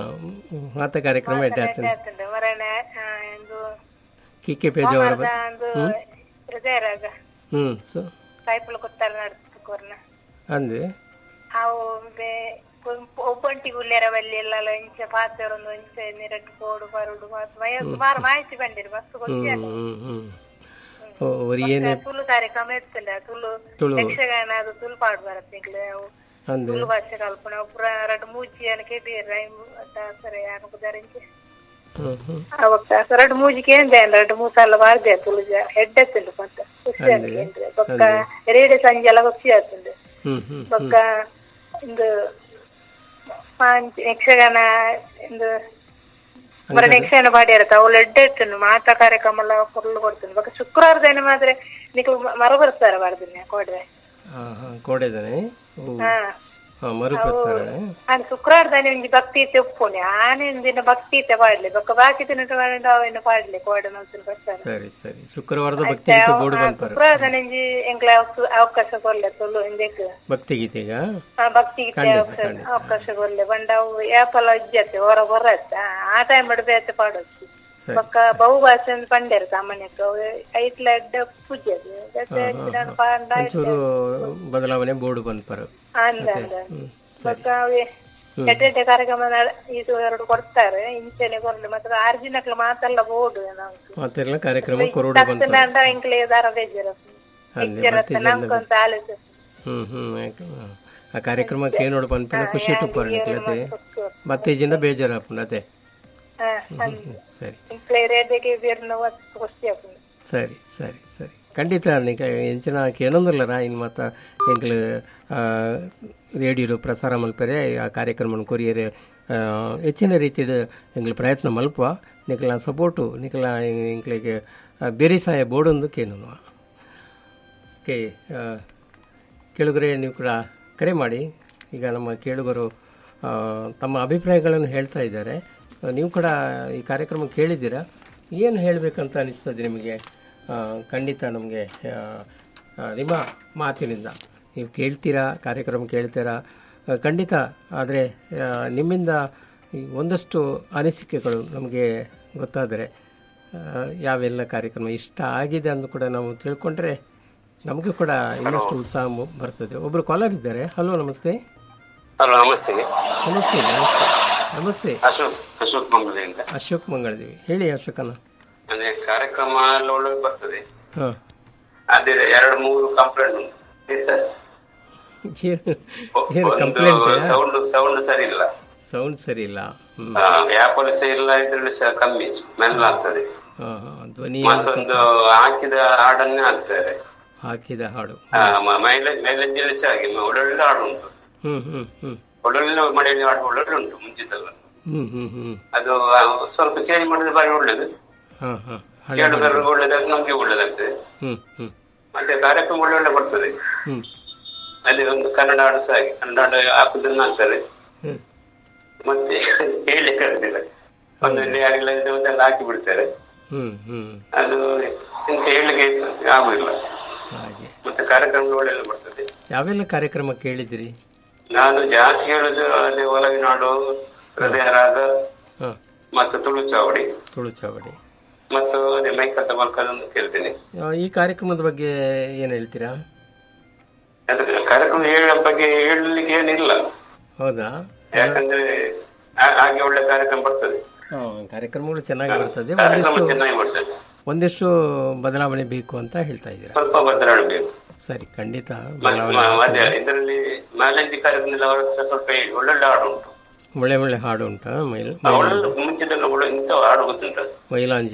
ಆ, ಮಾತ ಕಾರ್ಯಕ್ರಮ ಎಡ್ಡೆ ಆಗ್ತದೆ ಆಗ್ತದೆ ಮರಣ ಒಂದು ಕೆ ಕೆ ಪೇಜ್ ಅವರ ಬಗ್ಗೆ ಒಂದು ಹೃದಯರಾಗ ಹ್ಞೂ ಸೊ ಪೈಪಲ್ ಕೊತ್ತಾರೆ ನಡ್ಸ್ಕೋರ್ನ ಅಂದೆ ಅವು ಬೆ- ಒಬ್ಬ- ಒಬ್ಬೊಂಟಿ ಗುಲ್ಲೆರ ಬಲ್ಲಿ ಎಲ್ಲ ಇಂಚ ಪಾತ್ರ ಒಂದು ಇಂಚ ನಿರಟ್ಟು ಕೋಡು ಬರುಡು ಮಾತು ಸುಮಾರು ಮಾಹಿತಿ ಬಂದಿರಿ ಮಸ್ತ್ ಗೊತ್ತಿಲ್ಲ ಹ್ಞೂ ಹ್ಞೂ ಓ ಒರಿಯೇನೆ ತುಳು ಕಾರ್ಯಕ್ರಮ ಇರ್ತಲ್ಲ ತುಳು ತುಳು ಯಕ್ಷಗಾನ ಅದು ತುಳು ಪಾಡು ಬರುತ್ತೆ ಈಗಲೇ ಅವು ಅಂದೆ ತುಳು ಭಾಷೆ ಕಲ್ಪನೆ ಒಬ್ರ ಎರಡು ಮೂಜಿ ಅನ್ನ ಕೇಳಿರ ಸರಿ ಅನುಕುದಾರಿಂಚೆ ಹ್ಞೂ ಹ್ಞೂ ಅವಕ್ಕ ಎರಡು ಮೂಜಿಗೆ ಏನ್ ಎರಡು ಮೂರು ಸಲ ಬಾರ್ದೆ ತುಳುಜ ಹೆಡ್ ಎತ್ತುಂಡು ಮತ್ತೆ ಖುಷಿ ಆಗ್ತದೆ ಬೊಕ್ಕ ರೇಡಿಯೋ ಸಂಜೆ ಎಲ್ಲ ಖುಷಿ ಆಗ್ತದೆ ಹ್ಞೂ ಹ್ಞೂ ಬೊಕ್ಕ ಒಂದು ಮಾಂಚ ಯಕ್ಷಗಾನ ಒಂದು ಮರಣ ಯಕ್ಷಗಾನ ಪಾಡಿ ಇರತ್ತೆ ಅವಳು ಎಡ್ಡೆ ಇಟ್ಟು ಮಾತಾ ಕಾರ್ಯಕ್ರಮ ಎಲ್ಲ ಫುಲ್ ಕೊಡ್ತೀನಿ ಬೊಕ್ಕ ಶುಕ್ರವಾರ ದಿನ ಮಾತ್ರ ನಿಕ್ಲು ಮರ ಬರ್ತಾರ ಬಾರ್ದಿನ ಕೊಡ್ರೆ ಹಾಂ ಹಾಂ ಕೋಡೆದಾನೆ ಓ ಹಾ ಹಾಂ ಮರುಪ್ರಸಾರಣೆ ಆನೆ ಶುಕ್ರವಾರ ದಿನ ಒಂಜಿ ಭಕ್ತಿ ಇತ್ತೆ ಉಪ್ಪುನೆ ಆನೆ ದಿನ ಭಕ್ತಿ ಇತ್ತೆ ಪಾಡ್ಲಿ ಬೊಕ್ಕ ಬಾಕಿ ದಿನ ಅವೇನು ಪಾಡ್ಲಿ ಕೋಡೆ ಮಲ್ಸಿನ ಬರ್ತಾರೆ ಸರಿ ಸರಿ ಶುಕ್ರವಾರದ ಭಕ್ತಿಗೀತೆ ಬೋರ್ಡ್ ಬಂದ್ಪಾರ ಶುಕ್ರವಾರ ದಿನ ಒಂಜಿ ಎಂಕ್ಲ ಅವಕಾಶ ಕೊರ್ಲೆ ತುಳು ಹಿಂದಕ್ಕೆ ಭಕ್ತಿಗೀತೆಗ ಆ ಭಕ್ತಿ ಗೀತೆ ಅವಕಾಶ ಅವಕಾಶ ಕೊರ್ಲೆ ಬಂಡ ಅವು ಯಾಪಲ ಇಜ್ಜತ್ತೆ ಹೊರ ಬರತ್ತೆ ಆ ಟೈಮ್ ಬಿಡ್ಬೇತೆ ಪಾಡೋದು ಸರಿ ಬೊಕ್ಕ ಬಹುಭಾಷೆ ಪಂಡೇರು ಸಾಮಾನ್ಯಕ್ಕೆ ಅವು ಐಟ್ಲ ಎಡ್ಡ ಪೂಜೆ ಅದು ಪಾಂಡ ಒಂಚೂರು ಬದಲಾವಣೆ ಬೋರ್ಡ್ ಬಂದ್ಪಾರ ಅಂದ ಅಂದ ಬೊಕ್ಕ ಅವೇ ಎಡ್ಡೆ ಕಾರ್ಯಕ್ರಮ ನಡ- ಇದು ಎರಡು ಕೊಡ್ತಾರೆ ಇಂಚೆನೆ ಕೊರ್ಲೆ ಮಾತ್ರ ಆರು ದಿನಕ್ಲ ಮಾತೆಲ್ಲ ಬೋಡು ನಾವು ಮತ್ತೆಲ್ಲ ಕಾರ್ಯಕ್ರಮ ಕೊರೋಡು ಬಂತ ಅಂಡ ಇಂಕ್ಲೆ ದಾರ ಬೇಜಾರ ಅಂದೆ ಮತ್ತೆ ನಮ್ಗೊಂದು ಆಲೋಚನೆ ಹ್ಮ್ ಹ್ಮ್ ಯಾಕೆ, ಆ, ಆ ಕಾರ್ಯಕ್ರಮಕ್ಕೆ ಏನೋಡು ಪನ್ಪಿನ ಖುಷಿ ಟುಪ್ಪರ್ ನಿಕ್ಲತೆ ಮತ್ತೆ ಜಿಂದ ಬೇಜಾರಾಪುಂಡು ಅದೇ ಹ್ಮ್, ಸರಿ ಇಂಕ್ಲೆ ರೇಡಿಯೋಗೆ ಬೇರೆ ಖುಷಿ ಆಗ್ತದೆ ಸರಿ ಸರಿ ಸರಿ ಖಂಡಿತ ನಿಕ ಎಂಚಿನ ಕೇನೊಂದಿಲ್ಲರ ಇನ್ನು ಮತ್ತು ಎಂಕ್ಲು ರೇಡಿಯೋ ಪ್ರಸಾರ ಮಲ್ಪರೆ ಆ ಕಾರ್ಯಕ್ರಮ ಕೊರಿಯರೆ ಆ, ಹೆಚ್ಚಿನ ರೀತಿಯ ಎಂಗ್ಲ ಪ್ರಯತ್ನ ಮಲ್ಪುವ ನಿಕಲ ಸಪೋರ್ಟು ನಿಕಲ ಎಂಕ್ಲಿಗೆ ಬೇರೆ ಸಹಾಯ ಬೋರ್ಡೊಂದು ಕೇನು ಓಕೆ ಕೇಳುಗರೆ ನೀವು ಕೂಡ ಕರೆ ಮಾಡಿ ಈಗ ನಮ್ಮ ಕೇಳುಗರು ಆ, ತಮ್ಮ ಅಭಿಪ್ರಾಯಗಳನ್ನು ಹೇಳ್ತಾ ಇದ್ದಾರೆ ಆ, ನೀವು ಕೂಡ ಈ ಕಾರ್ಯಕ್ರಮ ಕೇಳಿದ್ದೀರಾ ಏನು ಹೇಳಬೇಕಂತ ಅನಿಸ್ತದೆ ನಿಮಗೆ ಆ, ಖಂಡಿತ ನಮಗೆ ಆ, ಆ, ನಿಮ್ಮ ಮಾತಿನಿಂದ ನೀವು ಕೇಳ್ತೀರಾ ಕಾರ್ಯಕ್ರಮ ಕೇಳ್ತೀರಾ ಆ, ಖಂಡಿತ ಆದರೆ ನಿಮ್ಮಿಂದ ಈ ಒಂದಷ್ಟು ಅನಿಸಿಕೆಗಳು ನಮಗೆ ಗೊತ್ತಾದರೆ ಆ, ಯಾವೆಲ್ಲ ಕಾರ್ಯಕ್ರಮ ಇಷ್ಟ ಆಗಿದೆ ಅಂದು ಕೂಡ ನಾವು ತಿಳ್ಕೊಂಡ್ರೆ ನಮಗೂ ಕೂಡ ಇನ್ನಷ್ಟು ಉತ್ಸಾಹ ಮು- ಬರ್ತದೆ ಒಬ್ಬರು ಕಾಲರ್ ಇದ್ದಾರೆ ಹಲೋ ನಮಸ್ತೆ ಹಲೋ ನಮಸ್ತೆ ನಮಸ್ತೆ ನಮಸ್ತೆ ನಮಸ್ತೆ ಅಶೋಕ್ ಅಶೋಕ್ ಮಂಗಳದಿಂದ ಅಶೋಕ್ ಮಂಗಳದೇವಿ ಹೇಳಿ ಅಶೋಕನ ಅಂದ್ರೆ ಕಾರ್ಯಕ್ರಮ ಎಲ್ಲ ಒಳ್ಳೆ ಬರ್ತದೆ ಹಾಂ ಅದೇ ಎರಡು ಮೂರು ಕಂಪ್ಲೇಂಟ್ ಉಂಟು ಆಯ್ತಾ? ಏನು ಒ- ಏನು ಒಂದು ಕಂಪ್ಲೇಂಟ್ ಸೌಂಡ್ ಸೌಂಡ್ ಸರಿ ಇಲ್ಲ ಸೌಂಡ್ ಸರಿ ಇಲ್ಲ ಹ್ಞೂ ಆಪಲ್ ಸಹ ಇಲ್ಲ ಇದ್ರಲ್ಲಿ ಸಹ ಕಮ್ಮಿ ಸ್ಮೆಲ್ ಆಗ್ತದೆ ಹಾಂ ಹಾಂ ಧ್ವನಿ ಮತ್ತೊಂದು ಹಾಕಿದ ಹಾಡನ್ನೇ ಹಾಕ್ತಾರೆ ಹಾಕಿದ ಹಾಡು ಮೈಲೇಜ್ ಮೈಲೇಜ್ ಸಹ ಹಾಗೆ ಒಳ್ಳೊಳ್ಳೆ ಹಾಡು ಉಂಟು ಹ್ಞೂ ಹ್ಞೂ ಹ್ಞೂ ಒಳ್ಳೊಳ್ಳೆ ಮಳೆಯಲ್ಲಿ ಹಾಡು ಒಳ್ಳೊಳ್ಳೆ ಉಂಟು ಮುಂಚಿತಲ್ಲ ಹ್ಞೂ ಹ್ಞೂ ಹ್ಞೂ ಅದು ಆ, ಸ್ವಲ್ಪ ಚೇಂಜ್ ಮಾಡಿದ್ರೆ ಬಾರಿ ಒಳ್ಳೇದು ಹಾಂ ಹಾಂ ಹಳೆ ಕೇಳುಗರಿಗೆ ಒಳ್ಳೇದಾಗ್ತದೆ ನಮ್ಗೆ ಒಳ್ಳೇದಾಗ್ತದೆ ಹ್ಞೂ ಹ್ಞೂ ಮತ್ತೆ ಕಾರ್ಯಕ್ರಮ ಒಳ್ಳೊಳ್ಳೆ ಬರ್ತದೆ ಹ್ಞೂ ಅಲ್ಲಿ ಒಂದು ಕನ್ನಡ ಹಾಡು ಸಹ ಹಾಗೆ ಕನ್ನಡ ಹಾಡು ಹಾಕುದನ್ನ ಹಾಕ್ತಾರೆ ಹ್ಞೂ ಮತ್ತೆ ಹೇಳಲಿಕ್ಕೆ ಆಗುದಿಲ್ಲ ಒಂದು ಇಲ್ಲಿ ಯಾರಿಲ್ಲ ಇದು ಒಂದೆಲ್ಲ ಹಾಕಿ ಬಿಡ್ತಾರೆ ಹ್ಞೂ ಹ್ಞೂ ಅದು ಎಂತ ಹೇಳಲಿಕ್ಕೆ ಆಗುದಿಲ್ಲ ಹಾಗೆ ಮತ್ತೆ ಕಾರ್ಯಕ್ರಮ ಒಳ್ಳೆಲ್ಲ ಬರ್ತದೆ ಯಾವೆಲ್ಲ ಕಾರ್ಯಕ್ರಮ ಕೇಳಿದಿರಿ ನಾನು ಜಾಸ್ತಿ ಹೇಳುದು ಅದೇ ಒಲವಿನಾಡು ಹೃದಯ ರಾಗ ಹಾಂ ಮತ್ತು ತುಳು ಚಾವಡಿ ತುಳು ಚಾವಡಿ ಮತ್ತು ಅದೇ ಮೈಕತ್ತ ಮಲ್ಕದನ್ನು ಕೇಳ್ತೀನಿ ಆ, ಈ ಕಾರ್ಯಕ್ರಮದ ಬಗ್ಗೆ ಏನು ಹೇಳ್ತೀರಾ ಅದ್ರ ಕಾರ್ಯಕ್ರಮ ಹೇಳ ಬಗ್ಗೆ ಹೇಳಲಿಕ್ಕೆ ಏನಿಲ್ಲ ಹೌದಾ ಯಾಕಂದ್ರೆ ಆ- ಹಾಗೆ ಒಳ್ಳೆ ಕಾರ್ಯಕ್ರಮ ಬರ್ತದೆ ಹಾಂ ಕಾರ್ಯಕ್ರಮಗಳು ಚೆನ್ನಾಗಿ ಬರ್ತದೆ ಕಾರ್ಯಕ್ರಮ ಒಂದಿಷ್ಟು ಚೆನ್ನಾಗಿ ಬರ್ತದೆ ಒಂದಿಷ್ಟು ಬದಲಾವಣೆ ಬೇಕು ಅಂತ ಹೇಳ್ತಾ ಇದ್ದೀರಾ ಸ್ವಲ್ಪ ಬದಲಾವಣೆ ಬೇಕು ಸರಿ ಖಂಡಿತ ಮ- ಬದಲಾವಣೆ ಮ- ಮತ್ತೆ ಇದರಲ್ಲಿ ಮಾಲಂಜಿ ಕಾರ್ಯಕ್ರಮದಲ್ಲಿ ಅವರ ಹತ್ರ ಸ್ವಲ್ಪ ಹೇಳಿ ಒಳ್ಳೊಳ್ಳೆ ಹಾಡು ಉಂಟು ಒಳ್ಳೆ ಒಳ್ಳೆ ಹಾಡು ಉಂಟಾ ಮೈಲ್ ಒಳ್ಳೆ ಮುಂಚಿದೆಲ್ಲ ಒಳ್ಳೆ ಇಂಥ ಹಾಡು ಗೊತ್ತುಂಟು ಮೈಲಾಂಜಿ